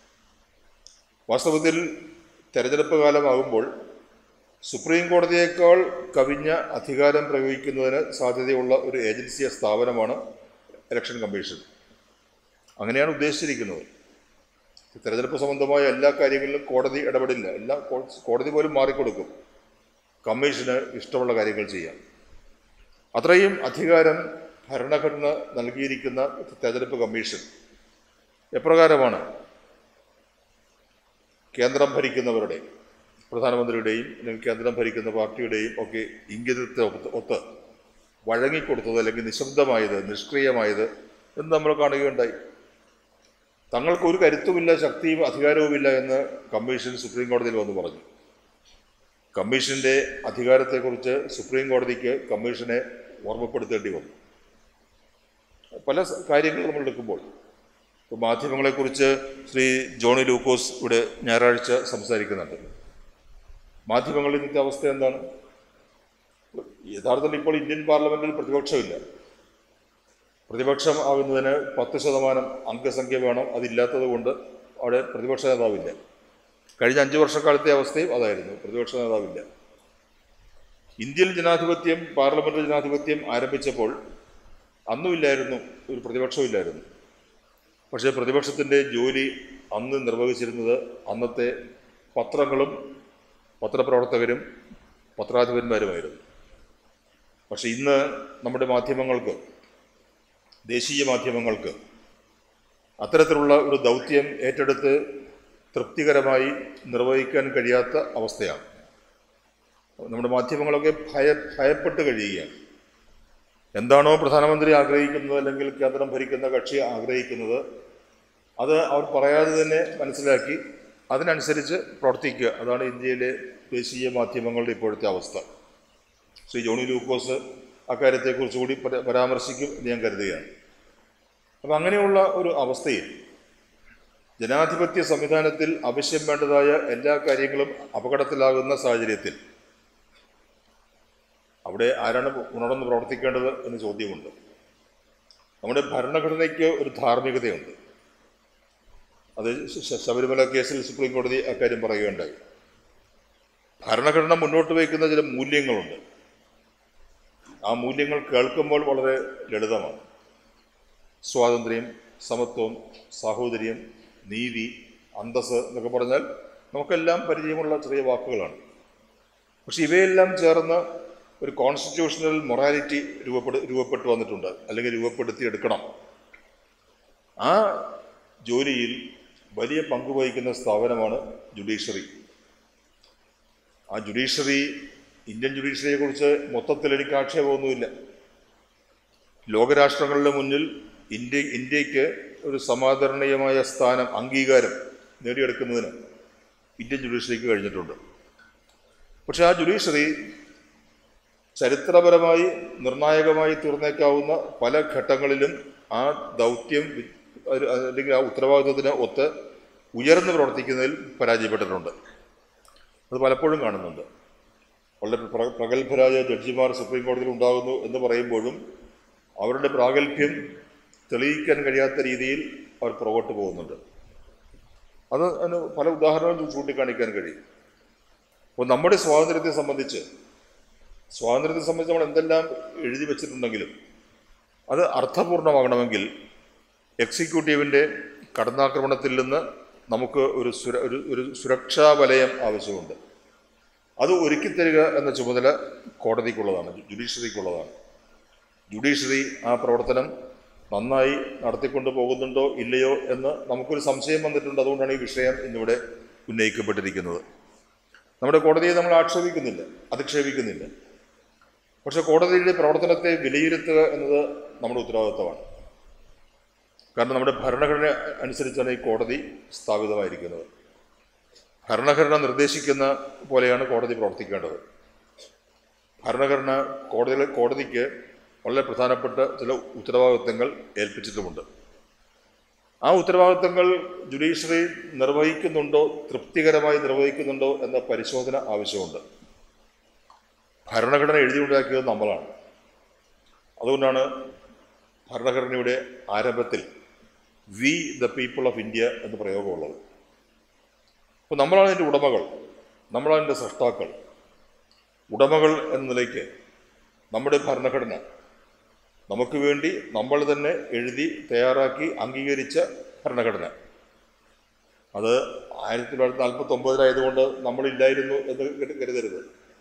വാസ്തവത്തിൽ തെരഞ്ഞെടുപ്പ് കാലമാകുമ്പോൾ സുപ്രീം കോടതിയേക്കാൾ കവിഞ്ഞ അധികാരം പ്രയോഗിക്കുന്നതിന് സാധ്യതയുള്ള ഒരു ഏജൻസിയ സ്ഥാപനമാണ് ഇലക്ഷൻ കമ്മീഷൻ അങ്ങനെയാണ് ഉദ്ദേശിച്ചിരിക്കുന്നത് തെരഞ്ഞെടുപ്പ് സംബന്ധമായ എല്ലാ കാര്യങ്ങളിലും കോടതി ഇടപെടില്ല എല്ലാ കോ- കോടതി പോലും മാറിക്കൊടുക്കും കമ്മീഷന് ഇഷ്ടമുള്ള കാര്യങ്ങൾ ചെയ്യാം അത്രയും അധികാരം ഭരണഘടന നൽകിയിരിക്കുന്ന തെരഞ്ഞെടുപ്പ് കമ്മീഷൻ എപ്രകാരമാണ് കേന്ദ്രം ഭരിക്കുന്നവരുടെ പ്രധാനമന്ത്രിയുടെയും അല്ലെങ്കിൽ കേന്ദ്രം ഭരിക്കുന്ന പാർട്ടിയുടെയും ഒക്കെ ഇംഗിതത്തെ ഒത്ത് ഒത്ത് വഴങ്ങിക്കൊടുത്തത് അല്ലെങ്കിൽ നിശബ്ദമായത് നിഷ്ക്രിയമായത് എന്ന് നമ്മൾ കാണുകയുണ്ടായി തങ്ങൾക്ക് ഒരു കരുത്തുമില്ല ശക്തിയും അധികാരവുമില്ല എന്ന് കമ്മീഷൻ സുപ്രീം കോടതിയിൽ വന്ന് പറഞ്ഞു കമ്മീഷന്റെ അധികാരത്തെക്കുറിച്ച് സുപ്രീം കോടതിക്ക് കമ്മീഷനെ ഓർമ്മപ്പെടുത്തേണ്ടി വന്നു പല സ- കാര്യങ്ങൾ നമ്മൾ എടുക്കുമ്പോൾ ഇപ്പോൾ മാധ്യമങ്ങളെക്കുറിച്ച് ശ്രീ ജോണി ലൂക്കോസ് ഇവിടെ ഞായറാഴ്ച സംസാരിക്കുന്നുണ്ട് മാധ്യമങ്ങളുടെ ഇന്നത്തെ അവസ്ഥ എന്താണ് യഥാർത്ഥത്തിൽ ഇപ്പോൾ ഇന്ത്യൻ പാർലമെന്റിൽ പ്രതിപക്ഷമില്ല പ്രതിപക്ഷം ആകുന്നതിന് പത്ത് ശതമാനം അംഗസംഖ്യ വേണം അതില്ലാത്തത് കൊണ്ട് അവിടെ പ്രതിപക്ഷ നേതാവില്ല കഴിഞ്ഞ അഞ്ച് വർഷക്കാലത്തെ അവസ്ഥയും അതായിരുന്നു പ്രതിപക്ഷ നേതാവില്ല ഇന്ത്യൻ ജനാധിപത്യം പാർലമെന്റ് ജനാധിപത്യം ആരംഭിച്ചപ്പോൾ അന്നുമില്ലായിരുന്നു ഒരു പ്രതിപക്ഷമില്ലായിരുന്നു പക്ഷേ പ്രതിപക്ഷത്തിൻ്റെ ജോലി അന്ന് നിർവഹിച്ചിരുന്നത് അന്നത്തെ പത്രങ്ങളും പത്രപ്രവർത്തകരും പത്രാധിപന്മാരുമായിരുന്നു പക്ഷെ ഇന്ന് നമ്മുടെ മാധ്യമങ്ങൾക്ക് ദേശീയ മാധ്യമങ്ങൾക്ക് അത്തരത്തിലുള്ള ഒരു ദൗത്യം ഏറ്റെടുത്ത് തൃപ്തികരമായി നിർവഹിക്കാൻ കഴിയാത്ത അവസ്ഥയാണ് നമ്മുടെ മാധ്യമങ്ങളൊക്കെ ഭയ ഭയപ്പെട്ട് കഴിയുകയാണ് എന്താണോ പ്രധാനമന്ത്രി ആഗ്രഹിക്കുന്നത് അല്ലെങ്കിൽ കേന്ദ്രം ഭരിക്കുന്ന കക്ഷി ആഗ്രഹിക്കുന്നത് അത് അവർ പറയാതെ തന്നെ മനസ്സിലാക്കി അതിനനുസരിച്ച് പ്രവർത്തിക്കുക അതാണ് ഇന്ത്യയിലെ ദേശീയ മാധ്യമങ്ങളുടെ ഇപ്പോഴത്തെ അവസ്ഥ ശ്രീ ജോണി ലൂക്കോസ് അക്കാര്യത്തെക്കുറിച്ച് കൂടി പര- പരാമർശിക്കും എന്ന് ഞാൻ കരുതുകയാണ് അപ്പം അങ്ങനെയുള്ള ഒരു അവസ്ഥയിൽ ജനാധിപത്യ സംവിധാനത്തിൽ ആവശ്യം വേണ്ടതായ എല്ലാ കാര്യങ്ങളും അപകടത്തിലാകുന്ന സാഹചര്യത്തിൽ അവിടെ ആരാണ് ഉണർന്ന് പ്രവർത്തിക്കേണ്ടത് എന്ന് ചോദ്യമുണ്ട് നമ്മുടെ ഭരണഘടനയ്ക്ക് ഒരു ധാർമ്മികതയുണ്ട് അത് ശ- ശബരിമല കേസിൽ സുപ്രീം കോടതി അക്കാര്യം പറയുകയുണ്ടായി ഭരണഘടന മുന്നോട്ട് വയ്ക്കുന്ന ചില മൂല്യങ്ങളുണ്ട് ആ മൂല്യങ്ങൾ കേൾക്കുമ്പോൾ വളരെ ലളിതമാണ് സ്വാതന്ത്ര്യം സമത്വം സാഹോദര്യം നീതി അന്തസ് എന്നൊക്കെ പറഞ്ഞാൽ നമുക്കെല്ലാം പരിചയമുള്ള ചെറിയ വാക്കുകളാണ് പക്ഷെ ഇവയെല്ലാം ചേർന്ന് ഒരു കോൺസ്റ്റിറ്റ്യൂഷണൽ മൊറാലിറ്റി രൂപപ്പെടു രൂപപ്പെട്ടു വന്നിട്ടുണ്ട് അല്ലെങ്കിൽ രൂപപ്പെടുത്തിയെടുക്കണം ആ ജോലിയിൽ വലിയ പങ്ക് വഹിക്കുന്ന സ്ഥാപനമാണ് ജുഡീഷ്യറി ആ ജുഡീഷ്യറി ഇന്ത്യൻ ജുഡീഷ്യറിയെക്കുറിച്ച് മൊത്തത്തിൽ എനിക്ക് ആക്ഷേപമൊന്നുമില്ല ലോകരാഷ്ട്രങ്ങളുടെ മുന്നിൽ ഇന്ത്യ ഇന്ത്യക്ക് ഒരു സമാദരണീയമായ സ്ഥാനം അംഗീകാരം നേടിയെടുക്കുന്നതിന് ഇന്ത്യൻ ജുഡീഷ്യറിക്ക് കഴിഞ്ഞിട്ടുണ്ട് പക്ഷേ ആ ജുഡീഷ്യറി ചരിത്രപരമായി നിർണായകമായി തീർന്നേക്കാവുന്ന പല ഘട്ടങ്ങളിലും ആ ദൗത്യം വി- ഒരു- അല്ലെങ്കിൽ ആ ഉത്തരവാദിത്വത്തിന് ഒത്ത് ഉയർന്നു പ്രവർത്തിക്കുന്നതിൽ പരാജയപ്പെട്ടിട്ടുണ്ട് അത് പലപ്പോഴും കാണുന്നുണ്ട് വളരെ പ്ര- പ്രഗത്ഭരായ ജഡ്ജിമാർ സുപ്രീം കോടതിയിൽ ഉണ്ടാകുന്നു എന്ന് പറയുമ്പോഴും അവരുടെ പ്രാഗൽഭ്യം തെളിയിക്കാൻ കഴിയാത്ത രീതിയിൽ അവർ പുറകോട്ട് പോകുന്നുണ്ട് അത് അതിന് പല ഉദാഹരണങ്ങളും ചൂണ്ടിക്കാണിക്കാൻ കഴിയും അപ്പോൾ നമ്മുടെ സ്വാതന്ത്ര്യത്തെ സംബന്ധിച്ച് സ്വാതന്ത്ര്യത്തെ സംബന്ധിച്ച് നമ്മൾ എന്തെല്ലാം എഴുതി വെച്ചിട്ടുണ്ടെങ്കിലും അത് അർത്ഥപൂർണമാകണമെങ്കിൽ എക്സിക്യൂട്ടീവിൻ്റെ കടന്നാക്രമണത്തിൽ നിന്ന് നമുക്ക് ഒരു സുര ഒരു ഒരു സുരക്ഷാ വലയം ആവശ്യമുണ്ട് അത് ഒരുക്കിത്തരിക എന്ന ചുമതല കോടതിക്കുള്ളതാണ് ജുഡീഷ്യറിക്കുള്ളതാണ് ജുഡീഷ്യറി ആ പ്രവർത്തനം നന്നായി നടത്തിക്കൊണ്ട് പോകുന്നുണ്ടോ ഇല്ലയോ എന്ന് നമുക്കൊരു സംശയം വന്നിട്ടുണ്ട് അതുകൊണ്ടാണ് ഈ വിഷയം ഇന്നിവിടെ ഉന്നയിക്കപ്പെട്ടിരിക്കുന്നത് നമ്മുടെ കോടതിയെ നമ്മൾ ആക്ഷേപിക്കുന്നില്ല അധിക്ഷേപിക്കുന്നില്ല പക്ഷെ കോടതിയുടെ പ്രവർത്തനത്തെ വിലയിരുത്തുക എന്നത് നമ്മുടെ ഉത്തരവാദിത്തമാണ് കാരണം നമ്മുടെ ഭരണഘടന അനുസരിച്ചാണ് ഈ കോടതി സ്ഥാപിതമായിരിക്കുന്നത് ഭരണഘടന നിർദ്ദേശിക്കുന്ന പോലെയാണ് കോടതി പ്രവർത്തിക്കേണ്ടത് ഭരണഘടന കോടതി കോടതിക്ക് വളരെ പ്രധാനപ്പെട്ട ചില ഉത്തരവാദിത്തങ്ങൾ ഏൽപ്പിച്ചിട്ടുമുണ്ട് ആ ഉത്തരവാദിത്തങ്ങൾ ജുഡീഷ്യറി നിർവഹിക്കുന്നുണ്ടോ തൃപ്തികരമായി നിർവഹിക്കുന്നുണ്ടോ എന്ന പരിശോധന ആവശ്യമുണ്ട് ഭരണഘടന എഴുതിയുണ്ടാക്കിയത് നമ്മളാണ് അതുകൊണ്ടാണ് ഭരണഘടനയുടെ ആരംഭത്തിൽ we the people of India എന്ന് പ്രയോഗമുള്ളത് അപ്പോൾ നമ്മളാണ് അതിൻ്റെ ഉടമകൾ നമ്മളാണ് അതിൻ്റെ സൃഷ്ടാക്കൾ ഉടമകൾ എന്ന നിലയ്ക്ക് നമ്മുടെ ഭരണഘടന നമുക്ക് വേണ്ടി നമ്മൾ തന്നെ എഴുതി തയ്യാറാക്കി അംഗീകരിച്ച ഭരണഘടന അത് ആയിരത്തി തൊള്ളായിരത്തി നാൽപ്പത്തി ഒമ്പതിലായതുകൊണ്ട് നമ്മളില്ലായിരുന്നു എന്ന് കരു- കരുതരുത്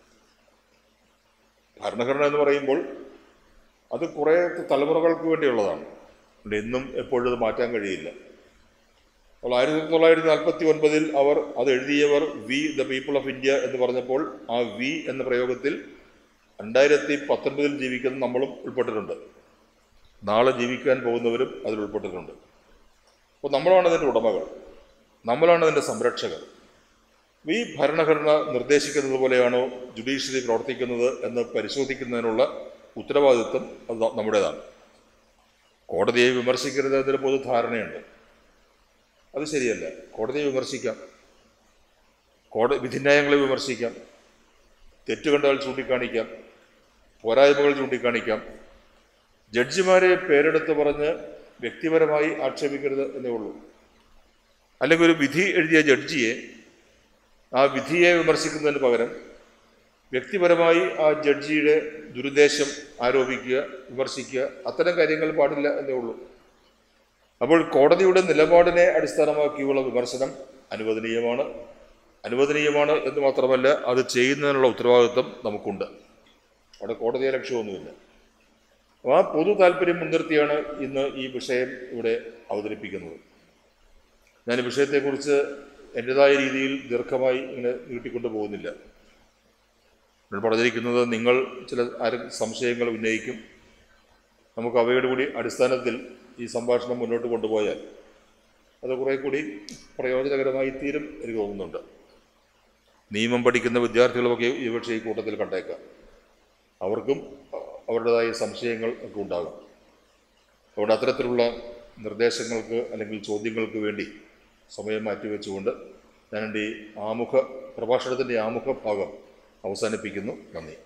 ഭരണഘടന എന്ന് പറയുമ്പോൾ അത് കുറേ തലമുറകൾക്ക് വേണ്ടിയുള്ളതാണ് അതുകൊണ്ട് എന്നും എപ്പോഴും അത് മാറ്റാൻ കഴിയില്ല അപ്പോൾ ആയിരത്തി തൊള്ളായിരത്തി നാൽപ്പത്തി ഒൻപതിൽ അവർ അത് എഴുതിയവർ we the people of India എന്ന് പറഞ്ഞപ്പോൾ ആ വി എന്ന പ്രയോഗത്തിൽ രണ്ടായിരത്തി പത്തൊൻപതിൽ ജീവിക്കുന്ന നമ്മളും ഉൾപ്പെട്ടിട്ടുണ്ട് നാളെ ജീവിക്കാൻ പോകുന്നവരും അതിൽ ഉൾപ്പെട്ടിട്ടുണ്ട് അപ്പോൾ നമ്മളാണ് അതിൻ്റെ ഉടമകൾ നമ്മളാണ് അതിൻ്റെ സംരക്ഷകർ ഈ ഭരണഘടന നിർദ്ദേശിക്കുന്നത് പോലെയാണോ ജുഡീഷ്യറി പ്രവർത്തിക്കുന്നത് എന്ന് പരിശോധിക്കുന്നതിനുള്ള ഉത്തരവാദിത്വം അത് ന- നമ്മുടേതാണ് കോടതിയെ വിമർശിക്കരുത് എന്നൊരു പൊതു ധാരണയുണ്ട് അത് ശരിയല്ല കോടതിയെ വിമർശിക്കാം കോടതി വിധിന്യായങ്ങളെ വിമർശിക്കാം തെറ്റ് കണ്ടാൽ ചൂണ്ടിക്കാണിക്കാം പോരായ്മകൾ ചൂണ്ടിക്കാണിക്കാം ജഡ്ജിമാരെ പേരെടുത്ത് പറഞ്ഞ് വ്യക്തിപരമായി ആക്ഷേപിക്കരുത് എന്നേ ഉള്ളൂ അല്ലെങ്കിൽ ഒരു വിധി എഴുതിയ ജഡ്ജിയെ ആ വിധിയെ വിമർശിക്കുന്നതിന് പകരം വ്യക്തിപരമായി ആ ജഡ്ജിയുടെ ദുരുദ്ദേശം ആരോപിക്കുക വിമർശിക്കുക അത്തരം കാര്യങ്ങൾ പാടില്ല എന്നേ ഉള്ളൂ അപ്പോൾ കോടതിയുടെ നിലപാടിനെ അടിസ്ഥാനമാക്കിയുള്ള വിമർശനം അനുവദനീയമാണ് അനുവദനീയമാണ് എന്ന് മാത്രമല്ല അത് ചെയ്യുന്നതിനുള്ള ഉത്തരവാദിത്വം നമുക്കുണ്ട് അവിടെ കോടതിയെ ലക്ഷ്യമൊന്നുമില്ല അപ്പോൾ ആ പൊതു താല്പര്യം മുൻനിർത്തിയാണ് ഇന്ന് ഈ വിഷയം ഇവിടെ അവതരിപ്പിക്കുന്നത് ഞാൻ ഈ വിഷയത്തെക്കുറിച്ച് എൻ്റെതായ രീതിയിൽ ദീർഘമായി ഇങ്ങനെ നീട്ടിക്കൊണ്ടു പോകുന്നില്ല ഞാൻ പറഞ്ഞിരിക്കുന്നത് നിങ്ങൾ ചില ആരും സംശയങ്ങൾ ഉന്നയിക്കും നമുക്ക് അവയുടെ കൂടി അടിസ്ഥാനത്തിൽ ഈ സംഭാഷണം മുന്നോട്ട് കൊണ്ടുപോയാൽ അത് കുറേ കൂടി പ്രയോജനകരമായി തീരും എനിക്ക് തോന്നുന്നുണ്ട് നിയമം പഠിക്കുന്ന വിദ്യാർത്ഥികളുമൊക്കെ ഈ പക്ഷേ ഈ കൂട്ടത്തിൽ കണ്ടേക്കാം അവർക്കും അവരുടേതായ സംശയങ്ങൾ ഒക്കെ ഉണ്ടാകും അതുകൊണ്ട് അത്തരത്തിലുള്ള നിർദ്ദേശങ്ങൾക്ക് അല്ലെങ്കിൽ ചോദ്യങ്ങൾക്ക് വേണ്ടി സമയം മാറ്റിവെച്ചുകൊണ്ട് ഞാൻ എൻ്റെ ഈ ആമുഖ പ്രഭാഷണത്തിൻ്റെ ആമുഖ ഭാഗം അവസാനിപ്പിക്കുന്നു നന്ദി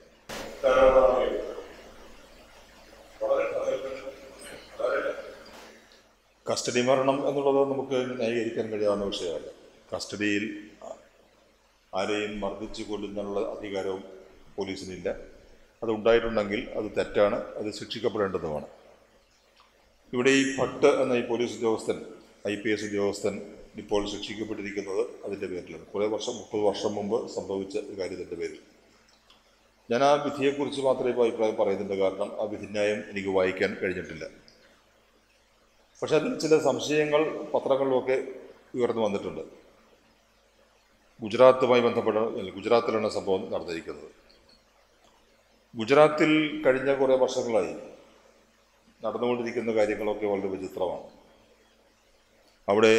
കസ്റ്റഡി മരണം എന്നുള്ളത് നമുക്ക് ന്യായീകരിക്കാൻ കഴിയാവുന്ന വിഷയമല്ല കസ്റ്റഡിയിൽ ആരെയും മർദ്ദിച്ചു കൊല്ലുന്നതിനുള്ള അധികാരവും പോലീസിനില്ല അത് ഉണ്ടായിട്ടുണ്ടെങ്കിൽ അത് തെറ്റാണ് അത് ശിക്ഷിക്കപ്പെടേണ്ടതുമാണ് ഇവിടെ ഈ ഭട്ട് എന്ന ഈ പോലീസ് ഉദ്യോഗസ്ഥൻ ഐ പി എസ് ഉദ്യോഗസ്ഥൻ ഇപ്പോൾ ശിക്ഷിക്കപ്പെട്ടിരിക്കുന്നത് അതിൻ്റെ പേരിലാണ് കുറേ വർഷം മുപ്പത് വർഷം മുമ്പ് സംഭവിച്ച ഒരു കാര്യത്തിൻ്റെ പേരിൽ ഞാൻ ആ വിധിയെക്കുറിച്ച് മാത്രമേ ഇപ്പോൾ അഭിപ്രായം പറയുന്നുണ്ട് കാരണം ആ വിധിന്യായം എനിക്ക് വായിക്കാൻ കഴിഞ്ഞിട്ടില്ല പക്ഷെ അതിൽ ചില സംശയങ്ങൾ പത്രങ്ങളിലൊക്കെ ഉയർന്നു വന്നിട്ടുണ്ട് ഗുജറാത്തുമായി ബന്ധപ്പെട്ട അല്ല, ഗുജറാത്തിലാണ് സംഭവം നടന്നിരിക്കുന്നത് ഗുജറാത്തിൽ കഴിഞ്ഞ കുറേ വർഷങ്ങളായി നടന്നുകൊണ്ടിരിക്കുന്ന കാര്യങ്ങളൊക്കെ വളരെ വിചിത്രമാണ് അവിടെ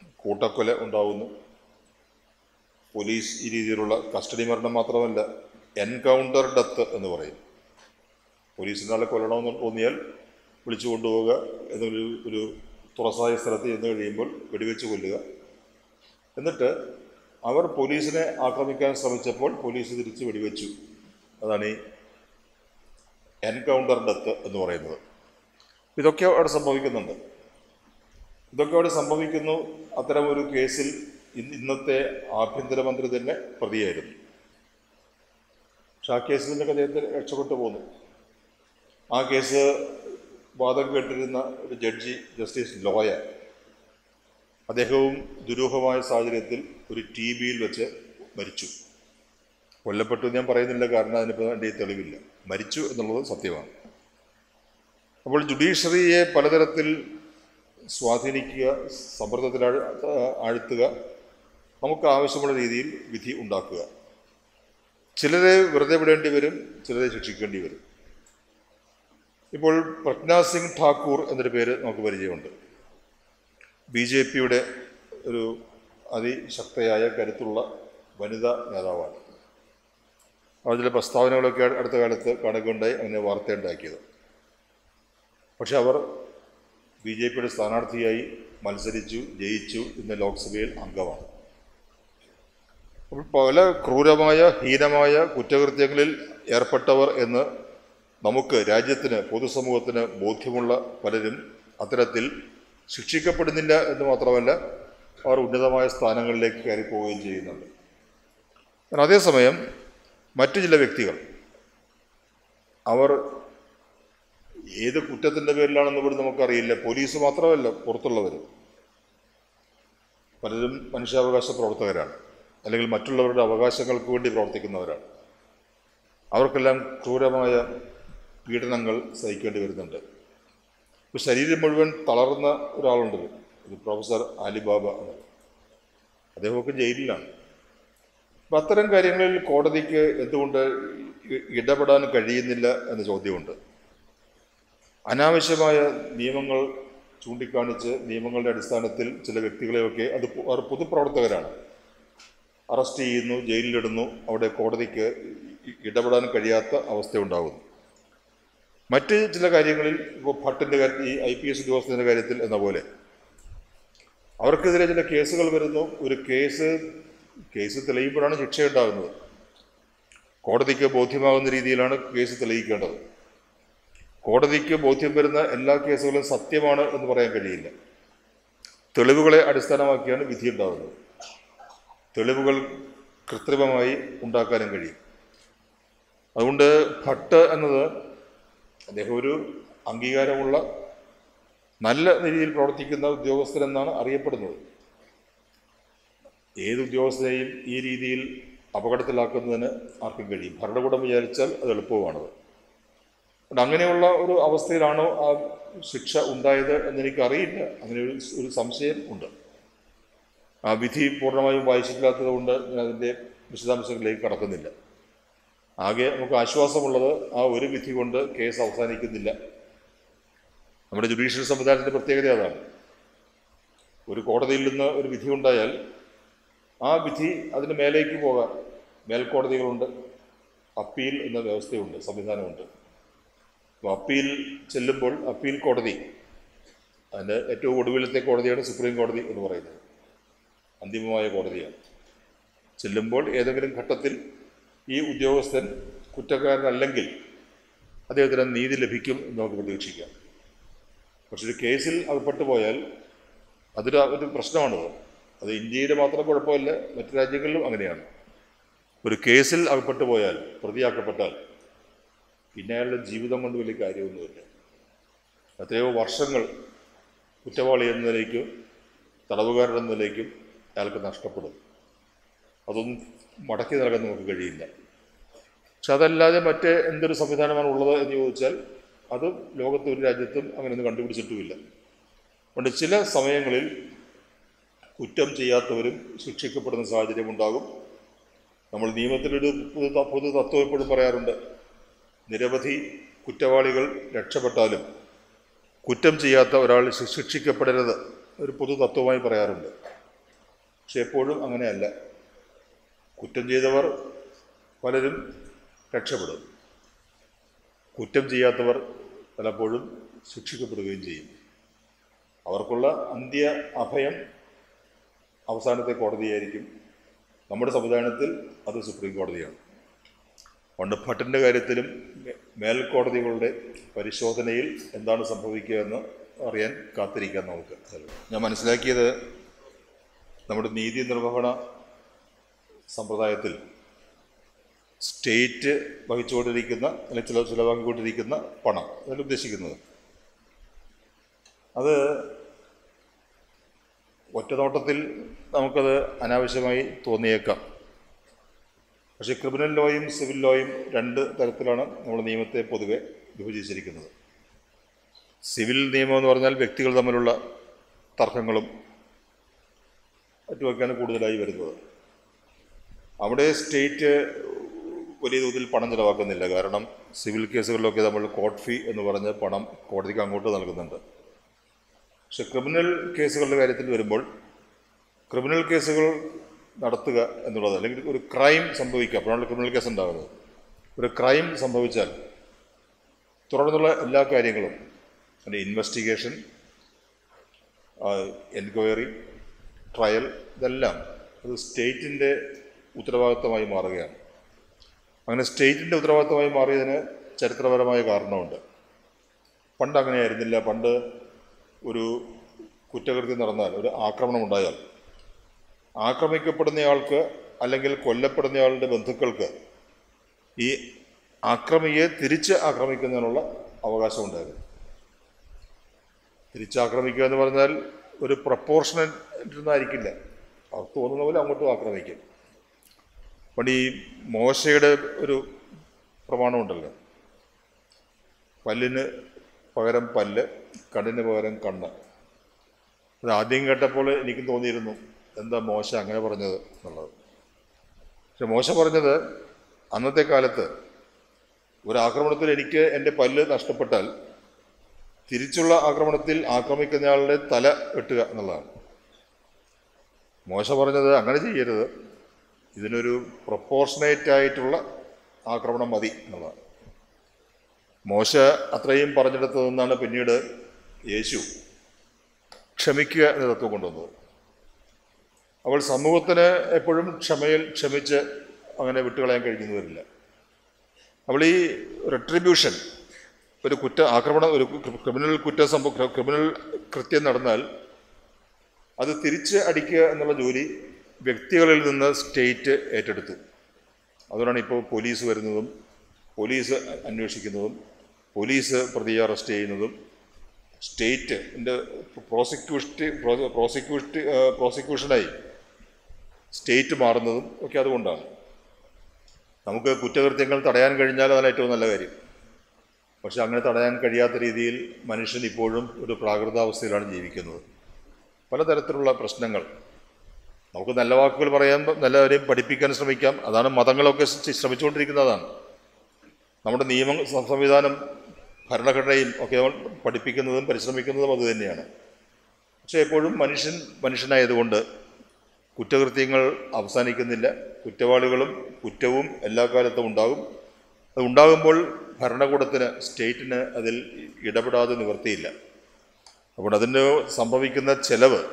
കൂട്ടക്കൊല ഉണ്ടാവുന്നു പോലീസ് ഈ രീതിയിലുള്ള കസ്റ്റഡി മരണം മാത്രമല്ല എൻകൗണ്ടർ ഡെത്ത് എന്ന് പറയും പോലീസിൻ്റെ ആളെ കൊല്ലണമെന്ന് തോന്നിയാൽ വിളിച്ചു കൊണ്ടുപോവുക എന്നൊരു ഒരു തുറസായ സ്ഥലത്ത് ചെന്ന് കഴിയുമ്പോൾ വെടിവെച്ച് കൊല്ലുക എന്നിട്ട് അവർ പോലീസിനെ ആക്രമിക്കാൻ ശ്രമിച്ചപ്പോൾ പോലീസ് തിരിച്ച് വെടിവെച്ചു അതാണ് ഈ എൻകൗണ്ടർ ഡെത്ത് എന്ന് പറയുന്നത് ഇതൊക്കെ അവിടെ സംഭവിക്കുന്നുണ്ട് ഇതൊക്കെ അവിടെ സംഭവിക്കുന്നു അത്തരം ഒരു കേസിൽ ഇന്ന് ഇന്നത്തെ ആഭ്യന്തരമന്ത്രി തന്നെ പ്രതിയായിരുന്നു പക്ഷെ ആ കേസിൽ നിന്നൊക്കെ അദ്ദേഹത്തിന് രക്ഷപ്പെട്ടു പോന്നു ആ കേസ് വാദം കേട്ടിരുന്ന ഒരു ജഡ്ജി ജസ്റ്റിസ് ലോയ അദ്ദേഹവും ദുരൂഹമായ സാഹചര്യത്തിൽ ഒരു ടി ബിയിൽ വെച്ച് മരിച്ചു കൊല്ലപ്പെട്ടു എന്ന് ഞാൻ പറയുന്നില്ല കാരണം അതിനിപ്പോൾ വേണ്ടി തെളിവില്ല മരിച്ചു എന്നുള്ളത് സത്യമാണ് അപ്പോൾ ജുഡീഷ്യറിയെ പലതരത്തിൽ സ്വാധീനിക്കുക സമ്മർദ്ദത്തിൽ ആഴ- ആഴ്ത്തുക നമുക്ക് ആവശ്യമുള്ള രീതിയിൽ വിധി ഉണ്ടാക്കുക ചിലരെ വെറുതെ വിടേണ്ടി വരും ചിലരെ ശിക്ഷിക്കേണ്ടി വരും ഇപ്പോൾ പ്രജ്ഞാ സിംഗ് ഠാക്കൂർ എന്നൊരു പേര് നമുക്ക് പരിചയമുണ്ട് ബി ജെ പിയുടെ ഒരു അതിശക്തയായ കരുത്തുള്ള വനിതാ നേതാവാണ് അവർ ചില പ്രസ്താവനകളൊക്കെ അടുത്ത കാലത്ത് കാണുകയുണ്ടായി അങ്ങനെ വാർത്തയുണ്ടാക്കിയത് പക്ഷെ അവർ ബി ജെ പിയുടെ സ്ഥാനാർത്ഥിയായി മത്സരിച്ചു ജയിച്ചു ഇന്ന് ലോക്സഭയിൽ അംഗമാണ് അപ്പോൾ പല ക്രൂരമായ ഹീനമായ കുറ്റകൃത്യങ്ങളിൽ ഏർപ്പെട്ടവർ എന്ന് നമുക്ക് രാജ്യത്തിന് പൊതുസമൂഹത്തിന് ബോധ്യമുള്ള പലരും അത്തരത്തിൽ ശിക്ഷിക്കപ്പെടുന്നില്ല എന്ന് മാത്രമല്ല അവർ ഉന്നതമായ സ്ഥാനങ്ങളിലേക്ക് കയറിപ്പോവുകയും ചെയ്യുന്നുണ്ട് എന്നാൽ അതേസമയം മറ്റു ചില വ്യക്തികൾ അവർ ഏത് കുറ്റത്തിൻ്റെ പേരിലാണെന്ന് പോലും നമുക്കറിയില്ല പോലീസ് മാത്രമല്ല പുറത്തുള്ളവർ പലരും മനുഷ്യാവകാശ പ്രവർത്തകരാണ് അല്ലെങ്കിൽ മറ്റുള്ളവരുടെ അവകാശങ്ങൾക്ക് വേണ്ടി പ്രവർത്തിക്കുന്നവരാണ് അവർക്കെല്ലാം ക്രൂരമായ പീഡനങ്ങൾ സഹിക്കേണ്ടി വരുന്നുണ്ട് ഇപ്പോൾ ശരീരം മുഴുവൻ തളർന്ന ഒരാളുണ്ട് ഇത് പ്രൊഫസർ അലിബാബ എന്ന് അദ്ദേഹമൊക്കെ ജയിലിലാണ് അപ്പം അത്തരം കാര്യങ്ങളിൽ കോടതിക്ക് എന്തുകൊണ്ട് ഇ- ഇടപെടാൻ കഴിയുന്നില്ല എന്ന ചോദ്യമുണ്ട് അനാവശ്യമായ നിയമങ്ങൾ ചൂണ്ടിക്കാണിച്ച് നിയമങ്ങളുടെ അടിസ്ഥാനത്തിൽ ചില വ്യക്തികളെയൊക്കെ അത് പൊ- അവർ പൊതുപ്രവർത്തകരാണ് അറസ്റ്റ് ചെയ്യുന്നു ജയിലിലിടുന്നു അവിടെ കോടതിക്ക് ഇ- ഇടപെടാൻ കഴിയാത്ത അവസ്ഥയുണ്ടാകുന്നു മറ്റ് ചില കാര്യങ്ങളിൽ ഇപ്പോൾ ഭട്ടിൻ്റെ കാര്യത്തിൽ ഈ ഐ പി എസ് ഉദ്യോഗസ്ഥൻ്റെ കാര്യത്തിൽ എന്ന പോലെ അവർക്കെതിരെ ചില കേസുകൾ വരുന്നു ഒരു കേസ് കേസ് തെളിയുമ്പോഴാണ് ശിക്ഷയുണ്ടാകുന്നത് കോടതിക്ക് ബോധ്യമാകുന്ന രീതിയിലാണ് കേസ് തെളിയിക്കേണ്ടത് കോടതിക്ക് ബോധ്യം വരുന്ന എല്ലാ കേസുകളും സത്യമാണ് എന്ന് പറയാൻ കഴിയില്ല തെളിവുകളെ അടിസ്ഥാനമാക്കിയാണ് വിധി ഉണ്ടാകുന്നത് തെളിവുകൾ കൃത്രിമമായി ഉണ്ടാക്കാനും കഴിയും അതുകൊണ്ട് ഭട്ട് എന്നത് അദ്ദേഹം ഒരു അംഗീകാരമുള്ള നല്ല രീതിയിൽ പ്രവർത്തിക്കുന്ന ഉദ്യോഗസ്ഥരെന്നാണ് അറിയപ്പെടുന്നത് ഏത് ഉദ്യോഗസ്ഥനെയും ഈ രീതിയിൽ അപകടത്തിലാക്കുന്നതിന് ആർക്കും കഴിയും ഭരണകൂടം വിചാരിച്ചാൽ അത് എളുപ്പമാണത് അതുകൊണ്ട് അങ്ങനെയുള്ള ഒരു അവസ്ഥയിലാണോ ആ ശിക്ഷ ഉണ്ടായത് എന്നെനിക്ക് അറിയില്ല അങ്ങനെ ഒരു ഒരു സംശയം ഉണ്ട് ആ വിധി പൂർണ്ണമായും വായിച്ചിട്ടില്ലാത്തത് കൊണ്ട് ഞാൻ അതിൻ്റെ വിശദാംശങ്ങളിലേക്ക് കടക്കുന്നില്ല ആകെ നമുക്ക് ആശ്വാസമുള്ളത് ആ ഒരു വിധി കൊണ്ട് കേസ് അവസാനിക്കുന്നില്ല നമ്മുടെ ജുഡീഷ്യൽ സംവിധാനത്തിൻ്റെ പ്രത്യേകത അതാണ് ഒരു കോടതിയിൽ നിന്ന് ഒരു വിധി ഉണ്ടായാൽ ആ വിധി അതിന് മേലേക്ക് പോകാൻ മേൽക്കോടതികളുണ്ട് അപ്പീൽ എന്ന വ്യവസ്ഥയുണ്ട് സംവിധാനമുണ്ട് അപ്പോൾ അപ്പീൽ ചെല്ലുമ്പോൾ അപ്പീൽ കോടതി അതിൻ്റെ ഏറ്റവും ഒടുവിലത്തെ കോടതിയാണ് സുപ്രീം കോടതി എന്ന് പറയുന്നത് അന്തിമമായ കോടതിയാണ് ചെല്ലുമ്പോൾ ഏതെങ്കിലും ഘട്ടത്തിൽ ഈ ഉദ്യോഗസ്ഥൻ കുറ്റക്കാരനല്ലെങ്കിൽ അദ്ദേഹത്തിന് നീതി ലഭിക്കും എന്ന് നമുക്ക് പ്രതീക്ഷിക്കാം പക്ഷെ ഒരു കേസിൽ അകപ്പെട്ടു പോയാൽ അതൊരു ഒരു പ്രശ്നമാണത് അത് ഇന്ത്യയുടെ മാത്രം കുഴപ്പമല്ല മറ്റു രാജ്യങ്ങളിലും അങ്ങനെയാണ് ഒരു കേസിൽ അകപ്പെട്ടു പോയാൽ പ്രതിയാക്കപ്പെട്ടാൽ പിന്നെ അയാളുടെ ജീവിതം കൊണ്ട് വലിയ കാര്യമൊന്നുമില്ല എത്രയോ വർഷങ്ങൾ കുറ്റവാളി എന്ന നിലയ്ക്കും തടവുകാരൻ എന്ന നിലയ്ക്കും അയാൾക്ക് നഷ്ടപ്പെടും അതൊന്നും മടക്കി നൽകാൻ നമുക്ക് കഴിയില്ല പക്ഷെ അതല്ലാതെ മറ്റ് എന്തൊരു സംവിധാനമാണ് ഉള്ളത് എന്ന് ചോദിച്ചാൽ അത് ലോകത്ത് ഒരു രാജ്യത്തും അങ്ങനെയൊന്നും കണ്ടുപിടിച്ചിട്ടുമില്ല അതുകൊണ്ട് ചില സമയങ്ങളിൽ കുറ്റം ചെയ്യാത്തവരും ശിക്ഷിക്കപ്പെടുന്ന സാഹചര്യം ഉണ്ടാകും നമ്മൾ നിയമത്തിലൊരു പൊതു ത- പൊതു തത്വം എപ്പോഴും പറയാറുണ്ട് നിരവധി കുറ്റവാളികൾ രക്ഷപ്പെട്ടാലും കുറ്റം ചെയ്യാത്ത ഒരാൾ ശി- ശിക്ഷിക്കപ്പെടരുത് ഒരു പൊതു തത്വമായി പറയാറുണ്ട് പക്ഷെ എപ്പോഴും അങ്ങനെയല്ല കുറ്റം ചെയ്തവർ പലരും രക്ഷപ്പെടും കുറ്റം ചെയ്യാത്തവർ പലപ്പോഴും ശിക്ഷിക്കപ്പെടുകയും ചെയ്യും അവർക്കുള്ള അന്ത്യ അഭയം അവസാനത്തെ കോടതിയായിരിക്കും നമ്മുടെ സംവിധാനത്തിൽ അത് സുപ്രീം കോടതിയാണ് പണ്ട് ഭട്ടൻ്റെ കാര്യത്തിലും മേ- മേൽക്കോടതികളുടെ പരിശോധനയിൽ എന്താണ് സംഭവിക്കുക എന്ന് അറിയാൻ കാത്തിരിക്കാം നമുക്ക് ഞാൻ മനസ്സിലാക്കിയത് നമ്മുടെ നീതി നിർവഹണ സമ്പ്രദായത്തിൽ സ്റ്റേറ്റ് വഹിച്ചുകൊണ്ടിരിക്കുന്ന അല്ലെങ്കിൽ ചില ചിലവാക്കിക്കൊണ്ടിരിക്കുന്ന പണം അതിൽ ഉദ്ദേശിക്കുന്നത് അത് ഒറ്റനോട്ടത്തിൽ നമുക്കത് അനാവശ്യമായി തോന്നിയേക്കാം പക്ഷേ ക്രിമിനൽ ലോയും സിവിൽ ലോയും രണ്ട് തരത്തിലാണ് നമ്മുടെ നിയമത്തെ പൊതുവെ വിഭജിച്ചിരിക്കുന്നത് സിവിൽ നിയമം എന്ന് പറഞ്ഞാൽ വ്യക്തികൾ തമ്മിലുള്ള തർക്കങ്ങളും മറ്റുമൊക്കെയാണ് കൂടുതലായി വരുന്നത് അവിടെ സ്റ്റേറ്റ് വലിയ തോതിൽ പണം ചിലവാക്കുന്നില്ല കാരണം സിവിൽ കേസുകളിലൊക്കെ നമ്മൾ കോർട്ട് ഫീ എന്ന് പറഞ്ഞ് പണം കോടതിക്ക് അങ്ങോട്ട് നൽകുന്നുണ്ട് പക്ഷെ ക്രിമിനൽ കേസുകളുടെ കാര്യത്തിൽ വരുമ്പോൾ ക്രിമിനൽ കേസുകൾ നടത്തുക എന്നുള്ളത് അല്ലെങ്കിൽ ഒരു ക്രൈം സംഭവിക്കുക അപ്പോഴാണ് ക്രിമിനൽ കേസ് ഉണ്ടാകുന്നത് ഒരു ക്രൈം സംഭവിച്ചാൽ തുടർന്നുള്ള എല്ലാ കാര്യങ്ങളും അതിൻ്റെ ഇൻവെസ്റ്റിഗേഷൻ എൻക്വയറി ട്രയൽ ഇതെല്ലാം അത് സ്റ്റേറ്റിൻ്റെ ഉത്തരവാദിത്തമായി മാറുകയാണ് അങ്ങനെ സ്റ്റേറ്റിൻ്റെ ഉത്തരവാദിത്തമായി മാറിയതിന് ചരിത്രപരമായ കാരണമുണ്ട് പണ്ട് അങ്ങനെയായിരുന്നില്ല പണ്ട് ഒരു കുറ്റകൃത്യം നടന്നാൽ ഒരു ആക്രമണം ഉണ്ടായാൽ ആക്രമിക്കപ്പെടുന്നയാൾക്ക് അല്ലെങ്കിൽ കൊല്ലപ്പെടുന്നയാളുടെ ബന്ധുക്കൾക്ക് ഈ ആക്രമിയെ തിരിച്ച് ആക്രമിക്കുന്നതിനുള്ള അവകാശമുണ്ടായിരുന്നു തിരിച്ചാക്രമിക്കുക എന്ന് പറഞ്ഞാൽ ഒരു പ്രപ്പോർഷനായിട്ടിരുന്നായിരിക്കില്ല അവർക്ക് തോന്നുന്ന പോലെ അങ്ങോട്ടും ആക്രമിക്കും പണ്ട് ഈ മോശയുടെ ഒരു പ്രമാണമുണ്ടല്ലോ പല്ലിന് പകരം പല്ല് കണ്ണിന് പകരം കണ്ണ് അത് ആദ്യം കേട്ടപ്പോൾ എനിക്കും തോന്നിയിരുന്നു എന്താ മോശ അങ്ങനെ പറഞ്ഞത് എന്നുള്ളത് പക്ഷെ മോശ പറഞ്ഞത് അന്നത്തെ കാലത്ത് ഒരു ആക്രമണത്തിൽ എനിക്ക് എൻ്റെ പല്ല് നഷ്ടപ്പെട്ടാൽ തിരിച്ചുള്ള ആക്രമണത്തിൽ ആക്രമിക്കുന്നയാളുടെ തല വെട്ടുക എന്നുള്ളതാണ് മോശ പറഞ്ഞത് അങ്ങനെ ചെയ്യരുത് ഇതിനൊരു പ്രൊപ്പോർഷനേറ്റ് ആയിട്ടുള്ള ആക്രമണം മതി എന്നുള്ളതാണ് മോശ അത്രയും പറഞ്ഞിടത്തു നിന്നാണ് പിന്നീട് യേശു ക്ഷമിക്കുക എന്ന തത്വം കൊണ്ടുവന്നത് അവൾ സമൂഹത്തിന് എപ്പോഴും ക്ഷമയിൽ ക്ഷമിച്ച് അങ്ങനെ വിട്ടുകളയാൻ കഴിഞ്ഞെന്ന് വരില്ല അവൾ ഈ റെട്രിബ്യൂഷൻ ഒരു കുറ്റ ആക്രമണം ഒരു ക്രിമിനൽ കുറ്റ സംഭവ ക്രിമിനൽ കൃത്യം നടന്നാൽ അത് തിരിച്ച് അടിക്കുക എന്നുള്ള ജോലി വ്യക്തികളിൽ നിന്ന് സ്റ്റേറ്റ് ഏറ്റെടുത്തു അതുകൊണ്ടാണ് ഇപ്പോൾ പോലീസ് വരുന്നതും പോലീസ് അന്വേഷിക്കുന്നതും പോലീസ് പ്രതിയെ അറസ്റ്റ് ചെയ്യുന്നതും സ്റ്റേറ്റിൻ്റെ പ്രോസിക്യൂഷറ്റ് പ്രോസിക്യൂട്ട് പ്രോസിക്യൂഷനായി സ്റ്റേറ്റ് മാറുന്നതും ഒക്കെ അതുകൊണ്ടാണ് നമുക്ക് കുറ്റകൃത്യങ്ങൾ തടയാൻ കഴിഞ്ഞാൽ അതാണ് ഏറ്റവും നല്ല കാര്യം പക്ഷെ അങ്ങനെ തടയാൻ കഴിയാത്ത രീതിയിൽ മനുഷ്യൻ ഇപ്പോഴും ഒരു പ്രാകൃതാവസ്ഥയിലാണ് ജീവിക്കുന്നത് പലതരത്തിലുള്ള പ്രശ്നങ്ങൾ നമുക്ക് നല്ല വാക്കുകൾ പറയാൻ നല്ലവരെയും പഠിപ്പിക്കാൻ ശ്രമിക്കാം അതാണ് മതങ്ങളൊക്കെ ശ്ര- ശ്രമിച്ചുകൊണ്ടിരിക്കുന്നതാണ് നമ്മുടെ നിയമ സ- സംവിധാനം ഭരണഘടനയും ഒക്കെ നമ്മൾ പഠിപ്പിക്കുന്നതും പരിശ്രമിക്കുന്നതും അതുതന്നെയാണ് പക്ഷേ എപ്പോഴും മനുഷ്യൻ മനുഷ്യനായതുകൊണ്ട് കുറ്റകൃത്യങ്ങൾ അവസാനിക്കുന്നില്ല കുറ്റവാളികളും കുറ്റവും എല്ലാ കാലത്തും ഉണ്ടാകും അത് ഉണ്ടാകുമ്പോൾ ഭരണകൂടത്തിന് സ്റ്റേറ്റിന് അതിൽ ഇടപെടാതെ നിവർത്തിയില്ല അപ്പോൾ അതിന് സംഭവിക്കുന്ന ചെലവ്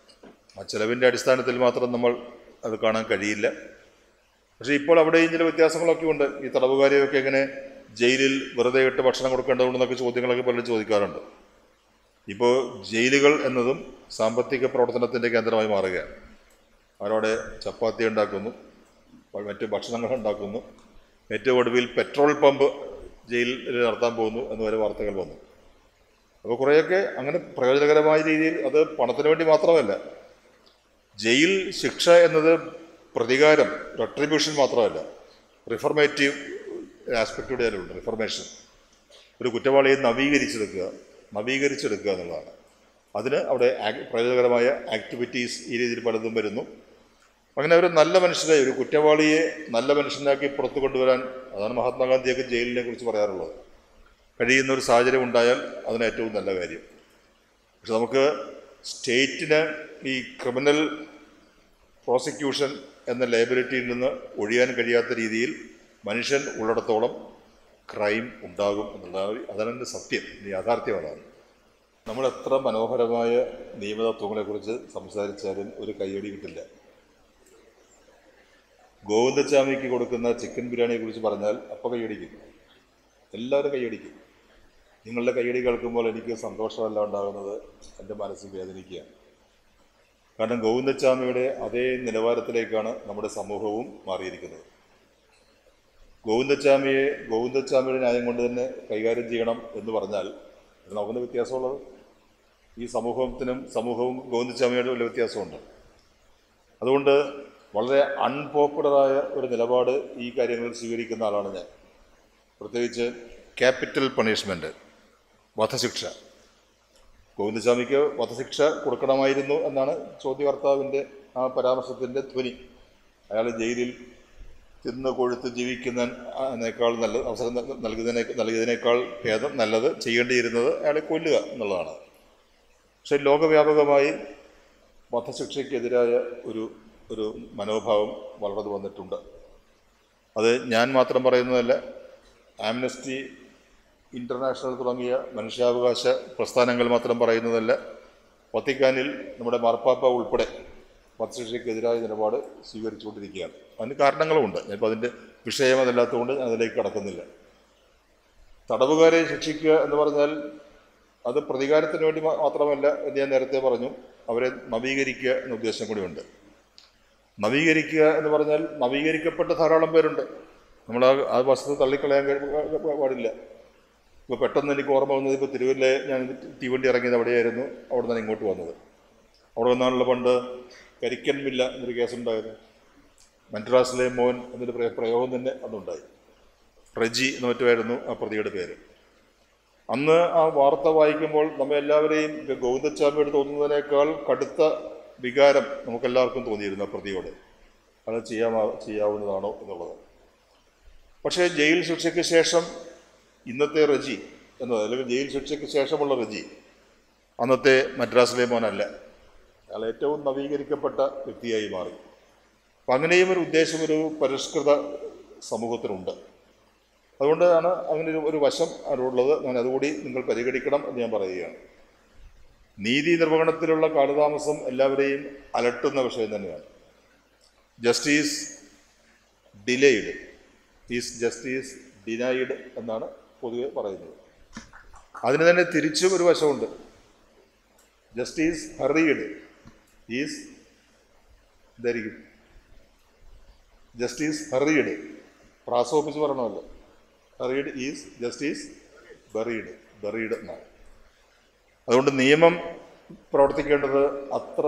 ആ ചെലവിൻ്റെ അടിസ്ഥാനത്തിൽ മാത്രം നമ്മൾ അത് കാണാൻ കഴിയില്ല പക്ഷേ ഇപ്പോൾ അവിടെയും ചില വ്യത്യാസങ്ങളൊക്കെ ഉണ്ട് ഈ തടവുകാരെയൊക്കെ എങ്ങനെ ജയിലിൽ വെറുതെ ഇട്ട് ഭക്ഷണം കൊടുക്കേണ്ടതുണ്ടെന്നൊക്കെ ചോദ്യങ്ങളൊക്കെ പലരും ചോദിക്കാറുണ്ട് ഇപ്പോൾ ജയിലുകൾ എന്നതും സാമ്പത്തിക പ്രവർത്തനത്തിൻ്റെ കേന്ദ്രമായി മാറുകയാണ് അവരവിടെ ചപ്പാത്തി ഉണ്ടാക്കുന്നു മറ്റ് ഭക്ഷണങ്ങൾ ഉണ്ടാക്കുന്നു ഏറ്റവും ഒടുവിൽ പെട്രോൾ പമ്പ് ജയിലിൽ നടത്താൻ പോകുന്നു എന്ന് വരെ വാർത്തകൾ വന്നു അപ്പോൾ കുറേയൊക്കെ അങ്ങനെ പ്രയോജനകരമായ രീതിയിൽ അത് പണത്തിന് വേണ്ടി മാത്രമല്ല ജയിൽ ശിക്ഷ എന്നത് പ്രതികാരം റെട്രിബ്യൂഷൻ മാത്രമല്ല റിഫർമേറ്റീവ് ആസ്പെക്റ്റൂടെ അതിലുണ്ട് റിഫർമേഷൻ ഒരു കുറ്റവാളിയെ നവീകരിച്ചെടുക്കുക നവീകരിച്ചെടുക്കുക എന്നുള്ളതാണ് അതിന് അവിടെ ആക്- പ്രയോജനകരമായ ആക്ടിവിറ്റീസ് ഈ രീതിയിൽ പലതും വരുന്നു അങ്ങനെ ഒരു നല്ല മനുഷ്യനെ ഒരു കുറ്റവാളിയെ നല്ല മനുഷ്യനാക്കി പുറത്തു കൊണ്ടുവരാൻ അതാണ് മഹാത്മാഗാന്ധിയൊക്കെ ജയിലിനെ കുറിച്ച് പറയാറുള്ളത് കഴിയുന്ന ഒരു സാഹചര്യം ഉണ്ടായാൽ അതിന് ഏറ്റവും നല്ല കാര്യം പക്ഷെ നമുക്ക് സ്റ്റേറ്റിന് ഈ ക്രിമിനൽ പ്രോസിക്യൂഷൻ എന്ന ലയബിലിറ്റിയിൽ നിന്ന് ഒഴിയാൻ കഴിയാത്ത രീതിയിൽ മനുഷ്യൻ ഉള്ളിടത്തോളം ക്രൈം ഉണ്ടാകും എന്നുള്ളതാണ് അതാണ് എൻ്റെ സത്യം ഇത് യാഥാർത്ഥ്യം അതാണ് നമ്മൾ എത്ര മനോഹരമായ നിയമതത്വങ്ങളെക്കുറിച്ച് സംസാരിച്ചാലും ഒരു കയ്യടി കിട്ടില്ല ഗോവിന്ദച്ചാമിക്ക് കൊടുക്കുന്ന ചിക്കൻ ബിരിയാണിയെ കുറിച്ച് പറഞ്ഞാൽ അപ്പോൾ കൈയടിക്കും എല്ലാവരും കൈയടിക്കും നിങ്ങളുടെ കൈയടി കേൾക്കുമ്പോൾ എനിക്ക് സന്തോഷമല്ല ഉണ്ടാകുന്നത് എൻ്റെ മനസ്സിൽ വേദനിക്കുകയാണ് കാരണം ഗോവിന്ദച്ചാമിയുടെ അതേ നിലവാരത്തിലേക്കാണ് നമ്മുടെ സമൂഹവും മാറിയിരിക്കുന്നത് ഗോവിന്ദച്ചാമിയെ ഗോവിന്ദച്ചാമിയുടെ ന്യായം കൊണ്ട് തന്നെ കൈകാര്യം ചെയ്യണം എന്ന് പറഞ്ഞാൽ ഇത് നമുക്കെന്ത് വ്യത്യാസമുള്ളത് ഈ സമൂഹത്തിനും സമൂഹവും ഗോവിന്ദച്ചാമിയുടെ വലിയ വ്യത്യാസമുണ്ട് അതുകൊണ്ട് വളരെ അൺപോപ്പുലറായ ഒരു നിലപാട് ഈ കാര്യങ്ങളിൽ സ്വീകരിക്കുന്ന ആളാണ് ഞാൻ പ്രത്യേകിച്ച് ക്യാപിറ്റൽ പണിഷ്മെൻറ്റ് വധശിക്ഷ ഗോവിന്ദസ്വാമിക്ക് വധശിക്ഷ കൊടുക്കണമായിരുന്നു എന്നാണ് ചോദ്യകർത്താവിൻ്റെ ആ പരാമർശത്തിൻ്റെ ധ്വനി അയാൾ ജയിലിൽ തിന്ന് കൊഴുത്ത് ജീവിക്കുന്നതിനേക്കാൾ നല്ല അവസരം നൽ- നൽകുന്നതിനെ നൽകിയതിനേക്കാൾ ഭേദം നല്ലത് ചെയ്യേണ്ടിയിരുന്നത് അയാളെ കൊല്ലുക എന്നുള്ളതാണ് പക്ഷെ ലോകവ്യാപകമായി വധശിക്ഷയ്ക്കെതിരായ ഒരു ഒരു മനോഭാവം വളർന്നു വന്നിട്ടുണ്ട് അത് ഞാൻ മാത്രം പറയുന്നതല്ല ആംനസ്റ്റി ഇൻ്റർനാഷണൽ തുടങ്ങിയ മനുഷ്യാവകാശ പ്രസ്ഥാനങ്ങൾ മാത്രം പറയുന്നതല്ല വത്തിക്കാനിൽ നമ്മുടെ മാർപ്പാപ്പ ഉൾപ്പെടെ വധശിക്ഷയ്ക്കെതിരായ നിലപാട് സ്വീകരിച്ചുകൊണ്ടിരിക്കുകയാണ് അതിന് കാരണങ്ങളുമുണ്ട് ഞാനിപ്പോൾ അതിൻ്റെ വിഷയം അതല്ലാത്തതുകൊണ്ട് ഞാൻ അതിലേക്ക് കടക്കുന്നില്ല തടവുകാരെ ശിക്ഷിക്കുക എന്ന് പറഞ്ഞാൽ അത് പ്രതികാരത്തിന് വേണ്ടി മാ- മാത്രമല്ല എന്ന് ഞാൻ നേരത്തെ പറഞ്ഞു അവരെ നവീകരിക്കുക എന്ന ഉദ്ദേശം കൂടിയുണ്ട് നവീകരിക്കുക എന്ന് പറഞ്ഞാൽ നവീകരിക്കപ്പെട്ട ധാരാളം പേരുണ്ട് നമ്മൾ ആ ആ വസ്തുത തള്ളിക്കളയാൻ കഴി- പാടില്ല ഇപ്പോൾ പെട്ടെന്ന് എനിക്ക് ഓർമ്മ വന്നത് ഇപ്പോൾ തിരുവല്ലയെ ഞാൻ തീവണ്ടി ഇറങ്ങിയത് അവിടെയായിരുന്നു അവിടെ നിന്നാണ് ഇങ്ങോട്ട് വന്നത് അവിടെ വന്നാണല്ലോ പണ്ട് കരിക്കൻ മില്ല എന്നൊരു കേസുണ്ടായത് മദ്രാസിലെ മോൻ എന്നൊരു പ്രയ- പ്രയോഗം തന്നെ അന്നുണ്ടായി റെജി എന്ന് മറ്റുമായിരുന്നു ആ പ്രതിയുടെ പേര് അന്ന് ആ വാർത്ത വായിക്കുമ്പോൾ നമ്മെ എല്ലാവരെയും ഇപ്പൊ ഗോവിന്ദച്ചാമിയോട് തോന്നുന്നതിനേക്കാൾ കടുത്ത വികാരം നമുക്കെല്ലാവർക്കും തോന്നിയിരുന്നു ആ പ്രതിയോട് അത് ചെയ്യാമാ ചെയ്യാവുന്നതാണോ എന്നുള്ളത് പക്ഷേ ജയിൽ ശിക്ഷയ്ക്ക് ശേഷം ഇന്നത്തെ റജി എന്നത് അല്ലെങ്കിൽ ജയിൽ ശിക്ഷയ്ക്ക് ശേഷമുള്ള റജി അന്നത്തെ മദ്രാസിലെ മോനല്ല അയാൾ ഏറ്റവും നവീകരിക്കപ്പെട്ട വ്യക്തിയായി മാറി അപ്പം അങ്ങനെയും ഒരു ഉദ്ദേശം ഒരു പരിഷ്കൃത സമൂഹത്തിനുണ്ട് അതുകൊണ്ടാണ് അങ്ങനെ ഒരു ഒരു വശം അതിനുള്ളത് ഞാൻ അതുകൂടി നിങ്ങൾ പരിഗണിക്കണം എന്ന് ഞാൻ പറയുകയാണ് നീതി നിർവഹണത്തിലുള്ള കാലതാമസം എല്ലാവരെയും അലട്ടുന്ന വിഷയം തന്നെയാണ് justice delayed is justice denied എന്നാണ് പൊതുവെ പറയുന്നത് അതിന് തന്നെ തിരിച്ചും ഒരു വശമുണ്ട് ജസ്റ്റിസ് ഹറീഡ് ഈസ് എന്തായിരിക്കും ജസ്റ്റിസ് ഹറീഡ് പ്രാസോപ്പിച്ച് പറയണമല്ലോ hurried is justice buried buried എന്നാണ് അതുകൊണ്ട് നിയമം പ്രവർത്തിക്കേണ്ടത് അത്ര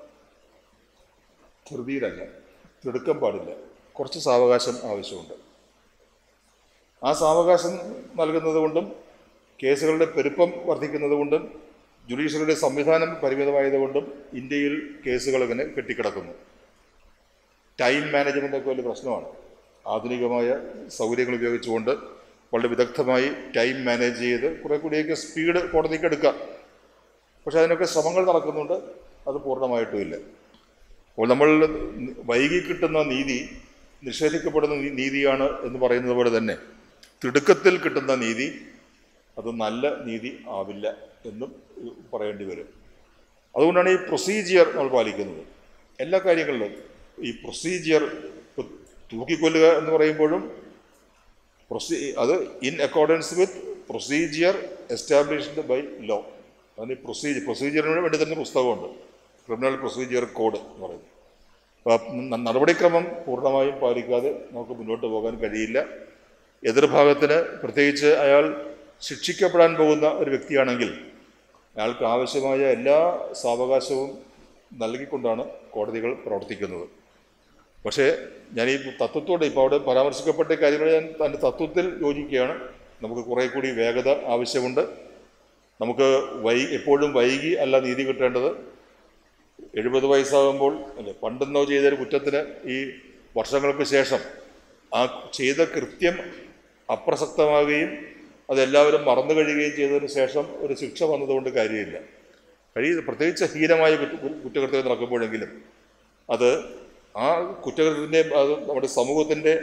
ധൃതിയിലല്ല തിടുക്കം പാടില്ല കുറച്ച് സാവകാശം ആവശ്യമുണ്ട് ആ സാവകാശം നൽകുന്നത് കൊണ്ടും കേസുകളുടെ പെരുപ്പം വർദ്ധിക്കുന്നത് കൊണ്ടും ജുഡീഷ്യറിയുടെ സംവിധാനം പരിമിതമായതുകൊണ്ടും ഇന്ത്യയിൽ കേസുകൾ ഇങ്ങനെ കെട്ടിക്കിടക്കുന്നു ടൈം മാനേജ്മെൻ്റ് ഒക്കെ വലിയ പ്രശ്നമാണ് ആധുനികമായ സൗകര്യങ്ങൾ ഉപയോഗിച്ചുകൊണ്ട് വളരെ വിദഗ്ധമായി ടൈം മാനേജ് ചെയ്ത് കുറെ കൂടിയൊക്കെ സ്പീഡ് കോടതിക്ക് എടുക്കാം പക്ഷെ അതിനൊക്കെ ശ്രമങ്ങൾ നടക്കുന്നുണ്ട് അത് പൂർണ്ണമായിട്ടുമില്ല അപ്പോൾ നമ്മൾ വൈകി കിട്ടുന്ന നീതി നിഷേധിക്കപ്പെടുന്ന നീ- നീതിയാണ് എന്ന് പറയുന്നത് പോലെ തന്നെ തിടുക്കത്തിൽ കിട്ടുന്ന നീതി അത് നല്ല നീതി ആവില്ല എന്നും ഏഹ്, പറയേണ്ടി വരും അതുകൊണ്ടാണ് ഈ പ്രൊസീജിയർ നമ്മൾ പാലിക്കുന്നത് എല്ലാ കാര്യങ്ങളിലും ഈ പ്രൊസീജിയർ ഇപ്പൊ തൂക്കിക്കൊല്ലുക എന്ന് പറയുമ്പോഴും പ്രൊസീ അത് in accordance with procedure established by law അതിന് പ്രൊസീജിയർ പ്രൊസീജിയറിന് വേണ്ടി തന്നെ പുസ്തകമുണ്ട് ക്രിമിനൽ പ്രൊസീജിയർ കോഡ് എന്ന് പറയുന്നത് അപ്പോൾ ന- നടപടിക്രമം പൂർണ്ണമായും പാലിക്കാതെ നമുക്ക് മുന്നോട്ട് പോകാൻ കഴിയില്ല എതിർഭാഗത്തിന് പ്രത്യേകിച്ച് അയാൾ ശിക്ഷിക്കപ്പെടാൻ പോകുന്ന ഒരു വ്യക്തിയാണെങ്കിൽ അയാൾക്ക് ആവശ്യമായ എല്ലാ സാവകാശവും നൽകിക്കൊണ്ടാണ് കോടതികൾ പ്രവർത്തിക്കുന്നത് പക്ഷേ ഞാൻ ഈ തത്വത്തോടെ ഇപ്പോൾ അവിടെ പരാമർശിക്കപ്പെട്ട കാര്യങ്ങൾ ഞാൻ തൻ്റെ തത്വത്തിൽ യോജിക്കുകയാണ് നമുക്ക് കുറേ കൂടി വേഗത ആവശ്യമുണ്ട് നമുക്ക് വൈ എപ്പോഴും വൈകി അല്ല നീതി കിട്ടേണ്ടത് എഴുപത് വയസ്സാകുമ്പോൾ അല്ലെ പണ്ടെന്നോ ചെയ്തൊരു കുറ്റത്തിന് ഈ വർഷങ്ങൾക്ക് ശേഷം ആ ചെയ്ത കൃത്യം അപ്രസക്തമാകുകയും അതെല്ലാവരും മറന്നു കഴിയുകയും ചെയ്തതിന് ശേഷം ഒരു ശിക്ഷ വന്നതുകൊണ്ട് കാര്യമില്ല കഴിയ പ്രത്യേകിച്ച് ഹീനമായ കുറ്റ കുറ്റകൃത്യം നടക്കുമ്പോഴെങ്കിലും അത് ആ കുറ്റകൃത്യത്തിൻ്റെ അത് നമ്മുടെ സമൂഹത്തിൻ്റെ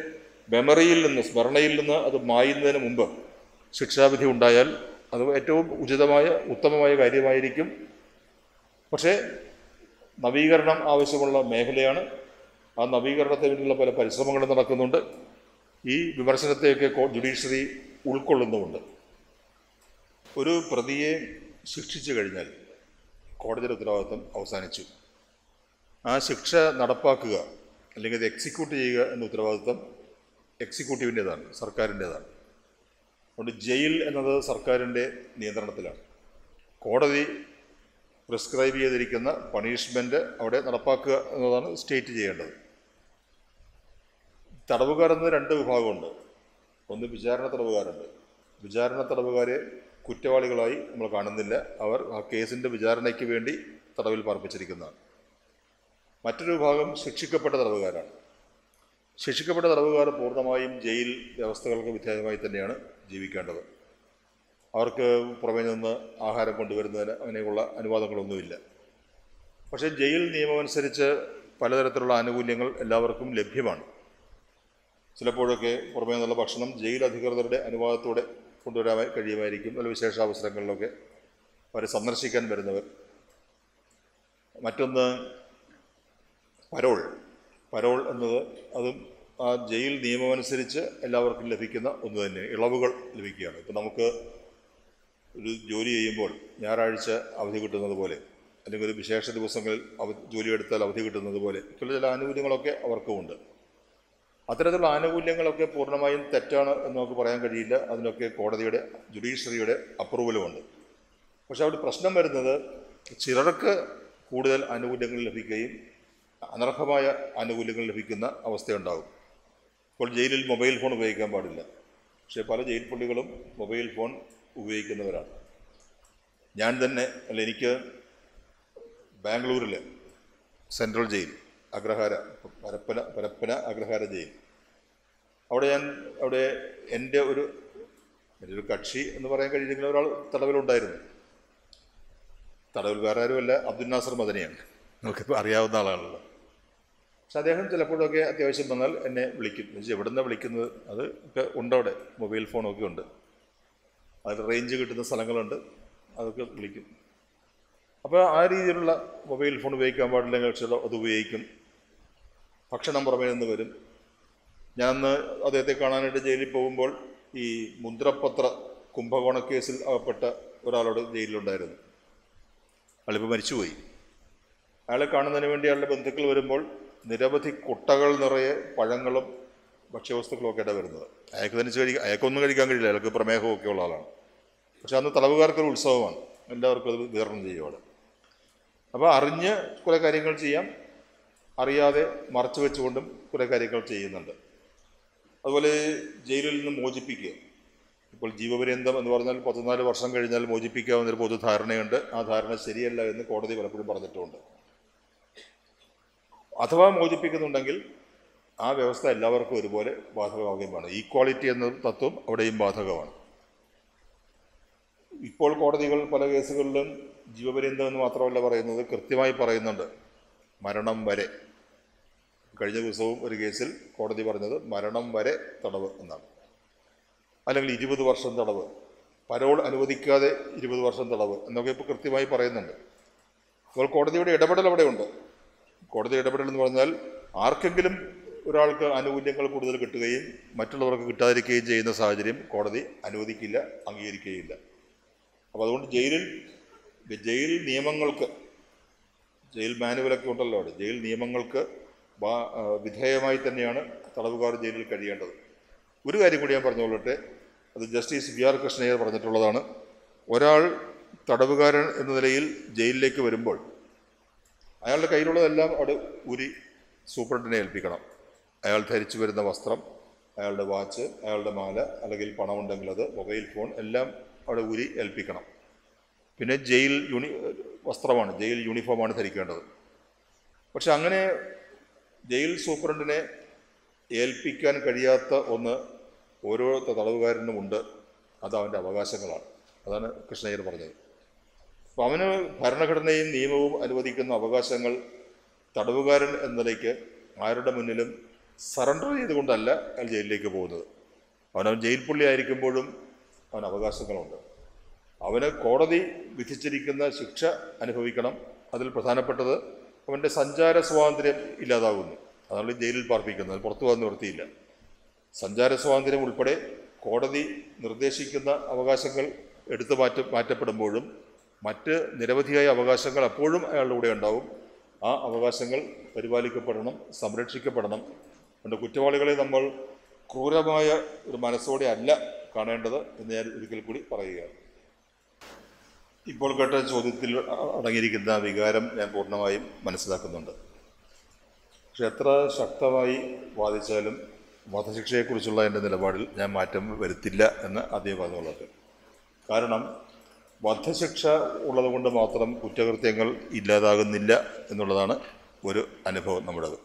മെമ്മറിയിൽ നിന്ന് സ്മരണയിൽ നിന്ന് അത് മായുന്നതിന് മുമ്പ് ശിക്ഷാവിധി ഉണ്ടായാൽ അത് ഏറ്റവും ഉചിതമായ ഉത്തമമായ കാര്യമായിരിക്കും പക്ഷേ നവീകരണം ആവശ്യമുള്ള മേഖലയാണ് ആ നവീകരണത്തിന് വേണ്ടിയുള്ള പല പരിശ്രമങ്ങളും നടക്കുന്നുണ്ട് ഈ വിമർശനത്തെയൊക്കെ കോ- ജുഡീഷ്യറി ഉൾക്കൊള്ളുന്നുമുണ്ട് ഒരു പ്രതിയെ ശിക്ഷിച്ചു കഴിഞ്ഞാൽ കോടതിയുടെ ഉത്തരവാദിത്വം അവസാനിച്ചു ആ ശിക്ഷ നടപ്പാക്കുക അല്ലെങ്കിൽ അത് എക്സിക്യൂട്ട് ചെയ്യുക എന്ന ഉത്തരവാദിത്വം എക്സിക്യൂട്ടീവിൻ്റേതാണ് സർക്കാരിൻ്റേതാണ് അതുകൊണ്ട് ജയിൽ എന്നത് സർക്കാരിൻ്റെ നിയന്ത്രണത്തിലാണ് കോടതി പ്രിസ്ക്രൈബ് ചെയ്തിരിക്കുന്ന പണിഷ്മെൻ്റ് അവിടെ നടപ്പാക്കുക എന്നതാണ് സ്റ്റേറ്റ് ചെയ്യേണ്ടത് തടവുകാർ എന്ന രണ്ട് വിഭാഗമുണ്ട് ഒന്ന് വിചാരണ തടവുകാരുണ്ട് വിചാരണ തടവുകാരെ കുറ്റവാളികളായി നമ്മൾ കാണുന്നില്ല അവർ ആ കേസിൻ്റെ വിചാരണയ്ക്ക് വേണ്ടി തടവിൽ പാർപ്പിച്ചിരിക്കുന്നതാണ് മറ്റൊരു വിഭാഗം ശിക്ഷിക്കപ്പെട്ട തടവുകാരാണ് ശിക്ഷിക്കപ്പെട്ട തടവുകാർ പൂർണ്ണമായും ജയിൽ വ്യവസ്ഥകൾക്ക് വിധേയമായി തന്നെയാണ് ജീവിക്കേണ്ടത് അവർക്ക് പുറമേ നിന്ന് ആഹാരം കൊണ്ടുവരുന്നതിന് അങ്ങനെയുള്ള അനുവാദങ്ങളൊന്നുമില്ല പക്ഷേ ജയിൽ നിയമമനുസരിച്ച് പലതരത്തിലുള്ള ആനുകൂല്യങ്ങൾ എല്ലാവർക്കും ലഭ്യമാണ് ചിലപ്പോഴൊക്കെ പുറമേ നിന്നുള്ള ഭക്ഷണം ജയിൽ അധികൃതരുടെ അനുവാദത്തോടെ കൊണ്ടുവരാൻ കഴിയുമായിരിക്കും പല വിശേഷാവസരങ്ങളിലൊക്കെ അവരെ സന്ദർശിക്കാൻ വരുന്നവർ മറ്റൊന്ന് പരോൾ പരോൾ എന്നത് അതും ആ ജയിൽ നിയമമനുസരിച്ച് എല്ലാവർക്കും ലഭിക്കുന്ന ഒന്ന് തന്നെ ഇളവുകൾ ലഭിക്കുകയാണ് ഇപ്പം നമുക്ക് ഒരു ജോലി ചെയ്യുമ്പോൾ ഞായറാഴ്ച അവധി കിട്ടുന്നത് പോലെ അല്ലെങ്കിൽ ഒരു വിശേഷ ദിവസങ്ങളിൽ അവ ജോലി എടുത്താൽ അവധി കിട്ടുന്നത് പോലെ ചില ചില ആനുകൂല്യങ്ങളൊക്കെ അവർക്കുമുണ്ട് അത്തരത്തിലുള്ള ആനുകൂല്യങ്ങളൊക്കെ പൂർണ്ണമായും തെറ്റാണ് എന്ന് നമുക്ക് പറയാൻ കഴിയില്ല അതിനൊക്കെ കോടതിയുടെ ജുഡീഷ്യറിയുടെ അപ്രൂവലുമുണ്ട് പക്ഷെ അവിടെ പ്രശ്നം വരുന്നത് ചിലർക്ക് കൂടുതൽ ആനുകൂല്യങ്ങൾ ലഭിക്കുകയും അനർഹമായ ആനുകൂല്യങ്ങൾ ലഭിക്കുന്ന അവസ്ഥയുണ്ടാകും ഇപ്പോൾ ജയിലിൽ മൊബൈൽ ഫോൺ ഉപയോഗിക്കാൻ പാടില്ല പക്ഷേ പല ജയിൽ പുള്ളികളും മൊബൈൽ ഫോൺ ഉപയോഗിക്കുന്നവരാണ് ഞാൻ തന്നെ അല്ല എനിക്ക് ബാംഗ്ലൂരിൽ central jail Agrahara Parappana Parappana Agrahara jail അവിടെ ഞാൻ അവിടെ എൻ്റെ ഒരു എൻ്റെ ഒരു കക്ഷി എന്ന് പറയാൻ കഴിയുന്ന ഒരാൾ തടവിലുണ്ടായിരുന്നു തടവിൽ വേറെ ആരുമല്ല അബ്ദുൽ നാസർ മദനിയാണ് നമുക്കിപ്പോൾ അറിയാവുന്ന ആളാണല്ലോ പക്ഷെ അദ്ദേഹം ചിലപ്പോഴൊക്കെ അത്യാവശ്യം വന്നാൽ എന്നെ വിളിക്കും എന്നുവെച്ചാൽ എവിടെ നിന്നാണ് വിളിക്കുന്നത് അത് ഒക്കെ ഉണ്ട് അവിടെ മൊബൈൽ ഫോണൊക്കെ ഉണ്ട് അതിൽ റേഞ്ച് കിട്ടുന്ന സ്ഥലങ്ങളുണ്ട് അതൊക്കെ വിളിക്കും അപ്പോൾ ആ രീതിയിലുള്ള മൊബൈൽ ഫോൺ ഉപയോഗിക്കാൻ പാടില്ലെങ്കിൽ ചില അത് ഉപയോഗിക്കും ഭക്ഷണം പുറമേ നിന്ന് വരും ഞാൻ അന്ന് അദ്ദേഹത്തെ കാണാനായിട്ട് ജയിലിൽ പോകുമ്പോൾ ഈ മുദ്രപത്ര കുംഭകോണ കേസിൽ അകപ്പെട്ട ഒരാളോട് ജയിലിലുണ്ടായിരുന്നു അയാളിപ്പോൾ മരിച്ചുപോയി അയാളെ കാണുന്നതിന് വേണ്ടി അയാളുടെ ബന്ധുക്കൾ വരുമ്പോൾ നിരവധി കുട്ടകൾ നിറയെ പഴങ്ങളും ഭക്ഷ്യവസ്തുക്കളും ഒക്കെയാണ് വരുന്നത് അയാൾക്ക് തനിച്ച് കഴിക്കാൻ അയാൾക്കൊന്നും കഴിക്കാൻ കഴിയില്ല അയാൾക്ക് പ്രമേഹമൊക്കെ ഉള്ള ആളാണ് പക്ഷെ അന്ന് തടവുകാർക്കൊരു ഉത്സവമാണ് എല്ലാവർക്കും അത് വിതരണം ചെയ്യും അവിടെ അപ്പോൾ അറിഞ്ഞ് കുറേ കാര്യങ്ങൾ ചെയ്യാം അറിയാതെ മറച്ചു വെച്ചുകൊണ്ടും കുറേ കാര്യങ്ങൾ ചെയ്യുന്നുണ്ട് അതുപോലെ ജയിലിൽ നിന്ന് മോചിപ്പിക്കുക ഇപ്പോൾ ജീവപര്യന്തം എന്ന് പറഞ്ഞാൽ പതിനാല് വർഷം കഴിഞ്ഞാൽ മോചിപ്പിക്കാവുന്നൊരു പൊതുധാരണയുണ്ട് ആ ധാരണ ശരിയല്ല എന്ന് കോടതി പലപ്പോഴും പറഞ്ഞിട്ടുമുണ്ട് അഥവാ മോചിപ്പിക്കുന്നുണ്ടെങ്കിൽ ആ വ്യവസ്ഥ എല്ലാവർക്കും ഒരുപോലെ ബാധകമാവുകയും വേണം ഈക്വാളിറ്റി എന്ന തത്വം അവിടെയും ബാധകമാണ് ഇപ്പോൾ കോടതികൾ പല കേസുകളിലും ജീവപര്യന്തം എന്ന് മാത്രമല്ല പറയുന്നത് കൃത്യമായി പറയുന്നുണ്ട് മരണം വരെ കഴിഞ്ഞ ദിവസവും ഒരു കേസിൽ കോടതി പറഞ്ഞത് മരണം വരെ തടവ് എന്നാണ് അല്ലെങ്കിൽ ഇരുപത് വർഷം തടവ് പരോൾ അനുവദിക്കാതെ ഇരുപത് വർഷം തടവ് എന്നൊക്കെ ഇപ്പോൾ കൃത്യമായി പറയുന്നുണ്ട് അപ്പോൾ കോടതിയുടെ ഇടപെടൽ അവിടെയുണ്ട് കോടതി ഇടപെടൽ എന്ന് പറഞ്ഞാൽ ആർക്കെങ്കിലും ഒരാൾക്ക് ആനുകൂല്യങ്ങൾ കൂടുതൽ കിട്ടുകയും മറ്റുള്ളവർക്ക് കിട്ടാതിരിക്കുകയും ചെയ്യുന്ന സാഹചര്യം കോടതി അനുവദിക്കില്ല അംഗീകരിക്കുകയില്ല അപ്പോൾ അതുകൊണ്ട് ജയിലിൽ ജയിൽ നിയമങ്ങൾക്ക് ജയിൽ മാനുവലൊക്കെ ഉണ്ടല്ലോ അവിടെ ജയിൽ നിയമങ്ങൾക്ക് ബാ- ആ, വിധേയമായി തന്നെയാണ് തടവുകാർ ജയിലിൽ കഴിയേണ്ടത് ഒരു കാര്യം കൂടി ഞാൻ പറഞ്ഞുകൊള്ളട്ടെ അത് ജസ്റ്റിസ് വി ആർ കൃഷ്ണയ്യർ പറഞ്ഞിട്ടുള്ളതാണ് ഒരാൾ തടവുകാരൻ എന്ന നിലയിൽ ജയിലിലേക്ക് വരുമ്പോൾ അയാളുടെ കയ്യിലുള്ളതെല്ലാം അവിടെ ഊരി സൂപ്രണ്ടിനെ ഏൽപ്പിക്കണം അയാൾ ധരിച്ചു വരുന്ന വസ്ത്രം അയാളുടെ വാച്ച് അയാളുടെ മാല അല്ലെങ്കിൽ പണമുണ്ടെങ്കിൽ അത് മൊബൈൽ ഫോൺ എല്ലാം അവിടെ ഊരി ഏൽപ്പിക്കണം പിന്നെ ജയിൽ യൂണി വസ്ത്രമാണ് ജയിൽ യൂണിഫോമാണ് ധരിക്കേണ്ടത് പക്ഷെ അങ്ങനെ ജയിൽ സൂപ്രണ്ടിനെ ഏൽപ്പിക്കാൻ കഴിയാത്ത ഒന്ന് ഓരോ തടവുകാരനും ഉണ്ട് അത് അവൻ്റെ അവകാശങ്ങളാണ് അതാണ് കൃഷ്ണയ്യർ പറഞ്ഞത് അപ്പോൾ അവന് ഭരണഘടനയും നിയമവും അനുവദിക്കുന്ന അവകാശങ്ങൾ തടവുകാരൻ എന്ന നിലയ്ക്ക് ആരുടെ മുന്നിലും സറണ്ടർ ചെയ്തുകൊണ്ടല്ല അയാൾ ജയിലിലേക്ക് പോകുന്നത് അവനവൻ ജയിൽ പുള്ളി ആയിരിക്കുമ്പോഴും അവന് അവകാശങ്ങളുണ്ട് അവന് കോടതി വിധിച്ചിരിക്കുന്ന ശിക്ഷ അനുഭവിക്കണം അതിൽ പ്രധാനപ്പെട്ടത് അവൻ്റെ സഞ്ചാര സ്വാതന്ത്ര്യം ഇല്ലാതാകുന്നു അതാണ് ജയിലിൽ പാർപ്പിക്കുന്നത് പുറത്തു പോകാൻ നിവൃത്തിയില്ല സഞ്ചാര സ്വാതന്ത്ര്യം ഉൾപ്പെടെ കോടതി നിർദ്ദേശിക്കുന്ന അവകാശങ്ങൾ എടുത്തു മാറ്റ മാറ്റപ്പെടുമ്പോഴും മറ്റ് നിരവധിയായ അവകാശങ്ങൾ അപ്പോഴും അയാളുടെ കൂടെ ഉണ്ടാവും ആ അവകാശങ്ങൾ പരിപാലിക്കപ്പെടണം സംരക്ഷിക്കപ്പെടണം അതുകൊണ്ട് കുറ്റവാളികളെ നമ്മൾ ക്രൂരമായ ഒരു മനസ്സോടെ അല്ല കാണേണ്ടത് എന്ന് ഞാൻ ഒരിക്കൽ കൂടി പറയുകയാണ് ഇപ്പോൾ കേട്ട ചോദ്യത്തിൽ അടങ്ങിയിരിക്കുന്ന വികാരം ഞാൻ പൂർണ്ണമായും മനസ്സിലാക്കുന്നുണ്ട് പക്ഷെ എത്ര ശക്തമായി വാദിച്ചാലും വധശിക്ഷയെക്കുറിച്ചുള്ള എൻ്റെ നിലപാടിൽ ഞാൻ മാറ്റം വരുത്തില്ല എന്ന് ആദ്യം പറഞ്ഞുള്ളത് കാരണം വധശിക്ഷ ഉള്ളതുകൊണ്ട് മാത്രം കുറ്റകൃത്യങ്ങൾ ഇല്ലാതാകുന്നില്ല എന്നുള്ളതാണ് ഒരു അനുഭവം നമ്മുടേത്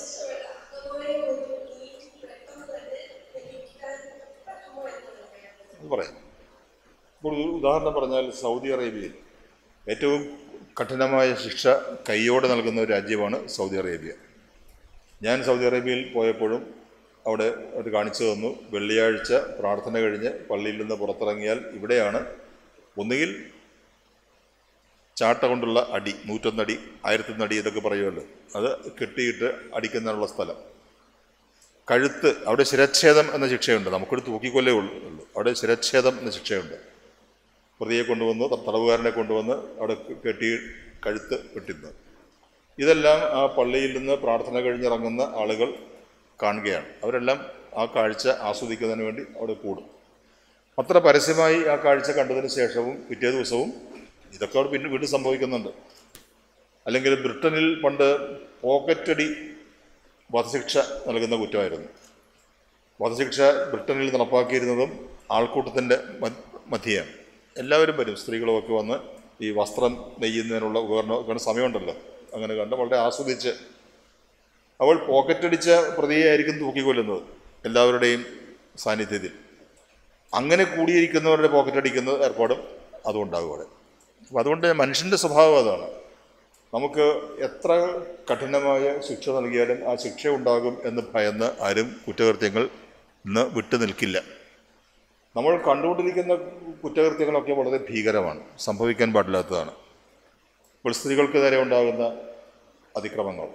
അത് പറയാം ഇപ്പോൾ ഒരു ഉദാഹരണം പറഞ്ഞാൽ സൗദി അറേബ്യയിൽ ഏറ്റവും കഠിനമായ ശിക്ഷ കൈയോടെ നൽകുന്ന ഒരു രാജ്യമാണ് സൗദി അറേബ്യ ഞാൻ സൗദി അറേബ്യയിൽ പോയപ്പോഴും അവിടെ അവർ കാണിച്ചു തന്നു വെള്ളിയാഴ്ച പ്രാർത്ഥന കഴിഞ്ഞ് പള്ളിയിൽ നിന്ന് പുറത്തിറങ്ങിയാൽ ഇവിടെയാണ് ഒന്നുകിൽ ചാട്ട കൊണ്ടുള്ള അടി നൂറ്റൊന്നടി ആയിരത്തൊന്നടി ഇതൊക്കെ പറയുമല്ലോ അത് കെട്ടിയിട്ട് അടിക്കുന്നതിനുള്ള സ്ഥലം കഴുത്ത് അവിടെ ശിരച്ഛേദം എന്ന ശിക്ഷയുണ്ട് നമുക്കൊരു തൂക്കിക്കൊല്ലേ ഉള്ളൂ ഉള്ളൂ അവിടെ ശിരച്ഛേദം എന്ന ശിക്ഷയുണ്ട് പ്രതിയെ കൊണ്ടുവന്ന് ത- തടവുകാരനെ കൊണ്ടുവന്ന് അവിടെ കെട്ടി കഴുത്ത് വെട്ടുന്നത് ഇതെല്ലാം ആ പള്ളിയിൽ നിന്ന് പ്രാർത്ഥന കഴിഞ്ഞിറങ്ങുന്ന ആളുകൾ കാണുകയാണ് അവരെല്ലാം ആ കാഴ്ച ആസ്വദിക്കുന്നതിന് വേണ്ടി അവിടെ കൂടും അത്ര പരസ്യമായി ആ കാഴ്ച കണ്ടതിന് ശേഷവും പിറ്റേ ദിവസവും ഇതൊക്കെ അവിടെ പിന്നെ വീണ്ടും സംഭവിക്കുന്നുണ്ട് അല്ലെങ്കിൽ ബ്രിട്ടനിൽ പണ്ട് പോക്കറ്റടി വധശിക്ഷ നൽകുന്ന കുറ്റമായിരുന്നു വധശിക്ഷ ബ്രിട്ടനിൽ നടപ്പാക്കിയിരുന്നതും ആൾക്കൂട്ടത്തിൻ്റെ മധ്യയാണ് എല്ലാവരും വരും സ്ത്രീകളുമൊക്കെ വന്ന് ഈ വസ്ത്രം നെയ്യുന്നതിനുള്ള ഉപകരണം ഒക്കെ സമയമുണ്ടല്ലോ അങ്ങനെ കണ്ട് വളരെ ആസ്വദിച്ച് അവൾ പോക്കറ്റടിച്ച പ്രതിയെ ആയിരിക്കും തൂക്കിക്കൊല്ലുന്നത് എല്ലാവരുടെയും സാന്നിധ്യത്തിൽ അങ്ങനെ കൂടിയിരിക്കുന്നവരുടെ പോക്കറ്റ് അടിക്കുന്ന ഏർപ്പാടും അതുണ്ടാകും അവിടെ അപ്പം അതുകൊണ്ട് മനുഷ്യൻ്റെ സ്വഭാവം അതാണ് നമുക്ക് എത്ര കഠിനമായ ശിക്ഷ നൽകിയാലും ആ ശിക്ഷ ഉണ്ടാകും എന്ന് ഭയന്ന് ആരും കുറ്റകൃത്യങ്ങൾ ഇന്ന് വിട്ടു നിൽക്കില്ല നമ്മൾ കണ്ടുകൊണ്ടിരിക്കുന്ന കുറ്റകൃത്യങ്ങളൊക്കെ വളരെ ഭീകരമാണ് സംഭവിക്കാൻ പാടില്ലാത്തതാണ് ഇപ്പോൾ സ്ത്രീകൾക്ക് നേരെ ഉണ്ടാകുന്ന അതിക്രമങ്ങൾ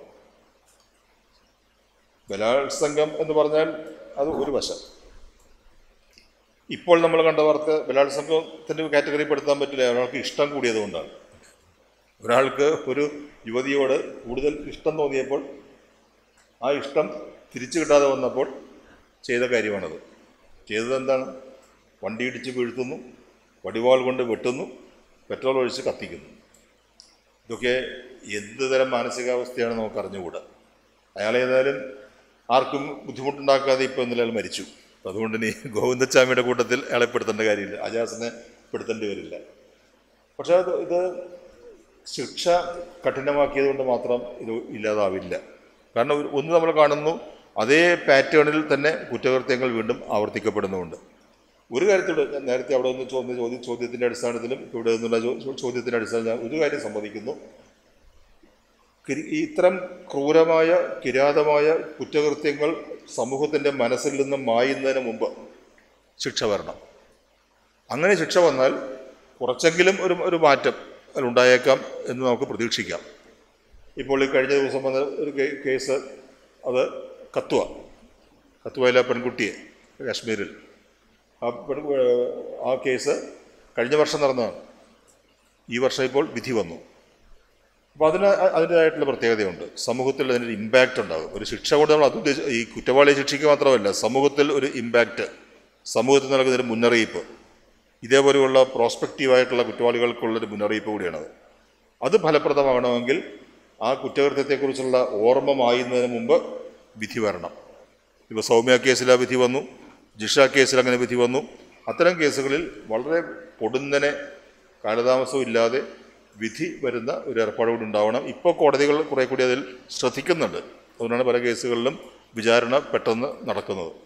ബലാത്സംഗം എന്ന് പറഞ്ഞാൽ അത് ഒരു വശം ഇപ്പോൾ നമ്മൾ കണ്ട വാർത്ത ബലാത്സംഗത്തിൻ്റെ കാറ്റഗറി പെടുത്താൻ പറ്റില്ല ഒരാൾക്ക് ഇഷ്ടം കൂടിയതുകൊണ്ടാണ് ഒരാൾക്ക് ഒരു യുവതിയോട് കൂടുതൽ ഇഷ്ടം തോന്നിയപ്പോൾ ആ ഇഷ്ടം തിരിച്ചു കിട്ടാതെ വന്നപ്പോൾ ചെയ്ത കാര്യമാണത് ചെയ്തത് എന്താണ് വണ്ടി ഇടിച്ച് വീഴ്ത്തുന്നു വടിവാൾ കൊണ്ട് വെട്ടുന്നു പെട്രോൾ ഒഴിച്ച് കത്തിക്കുന്നു ഇതൊക്കെ എന്ത് തരം മാനസികാവസ്ഥയാണ് നമുക്ക് അറിഞ്ഞുകൂടാ അയാൾ ഏതായാലും ആർക്കും ബുദ്ധിമുട്ടുണ്ടാക്കാതെ ഇപ്പോൾ ഇന്നലെ അയാൾ മരിച്ചു അതുകൊണ്ട് ഇനി ഗോവിന്ദച്ചാമിയുടെ കൂട്ടത്തിൽ അയാളെ പെടുത്തേണ്ട കാര്യമില്ല അജാസിനെ പെടുത്തേണ്ടി വരില്ല പക്ഷേ അത് ഇത് ശിക്ഷ കഠിനമാക്കിയത് കൊണ്ട് മാത്രം ഇത് ഇല്ലാതാവില്ല കാരണം ഒരു- ഒന്ന് നമ്മൾ കാണുന്നു അതേ പാറ്റേണിൽ തന്നെ കുറ്റകൃത്യങ്ങൾ വീണ്ടും ആവർത്തിക്കപ്പെടുന്നുമുണ്ട് ഒരു കാര്യത്തിലൂടെ ഞാൻ നേരത്തെ അവിടെ നിന്ന് ചോദ്യ ചോദ്യ ചോദ്യത്തിൻ്റെ അടിസ്ഥാനത്തിലും ഇവിടെ നിന്നുള്ള ചോ- ചോദ്യത്തിൻ്റെ അടിസ്ഥാനത്തിൽ ഞാൻ ഒരു കാര്യം സമ്മതിക്കുന്നു കിരി- ഈ ഇത്തരം ക്രൂരമായ കിരാതമായ കുറ്റകൃത്യങ്ങൾ സമൂഹത്തിൻ്റെ മനസ്സിൽ നിന്നും മായുന്നതിന് മുമ്പ് ശിക്ഷ വരണം അങ്ങനെ ശിക്ഷ വന്നാൽ കുറച്ചെങ്കിലും ഒരു ഒരു മാറ്റം അതിലുണ്ടായേക്കാം എന്ന് നമുക്ക് പ്രതീക്ഷിക്കാം ഇപ്പോൾ ഈ കഴിഞ്ഞ ദിവസം വന്ന ഒരു കേ- കേസ് അത് കത്തുവ കത്തുവയിലെ ആ പെൺകുട്ടിയെ കാശ്മീരിൽ ആ പെൺ ആ കേസ് കഴിഞ്ഞ വർഷം നടന്നതാണ് ഈ വർഷം ഇപ്പോൾ വിധി വന്നു അപ്പോൾ അതിന് അ- അതിൻ്റേതായിട്ടുള്ള പ്രത്യേകതയുണ്ട് സമൂഹത്തിൽ അതിനൊരു ഇമ്പാക്റ്റ് ഉണ്ടാകും ഒരു ശിക്ഷ കൊണ്ട് നമ്മൾ അത് ഉദ്ദേശിച്ച് ഈ കുറ്റവാളിയെ ശിക്ഷിക്കുക മാത്രമല്ല സമൂഹത്തിൽ ഒരു ഇമ്പാക്റ്റ് സമൂഹത്തിൽ നൽകുന്നൊരു മുന്നറിയിപ്പ് ഇതേപോലെയുള്ള പ്രോസ്പെക്റ്റീവായിട്ടുള്ള കുറ്റവാളികൾക്കുള്ളൊരു മുന്നറിയിപ്പ് കൂടിയാണത് അത് ഫലപ്രദമാകണമെങ്കിൽ ആ കുറ്റകൃത്യത്തെക്കുറിച്ചുള്ള ഓർമ്മ മായുന്നതിന് മുമ്പ് വിധി വരണം ഇപ്പോൾ സൗമ്യ കേസിൽ ആ വിധി വന്നു ജിഷ കേസിൽ അങ്ങനെ വിധി വന്നു അത്തരം കേസുകളിൽ വളരെ പൊടുന്നനെ കാലതാമസവും ഇല്ലാതെ വിധി വരുന്ന ഒരു ഏർപ്പാട് കൂടി ഉണ്ടാവണം ഇപ്പോൾ കോടതികൾ കുറേ കൂടി അതിൽ ശ്രദ്ധിക്കുന്നുണ്ട് അതുകൊണ്ടാണ് പല കേസുകളിലും വിചാരണ പെട്ടെന്ന് നടക്കുന്നത്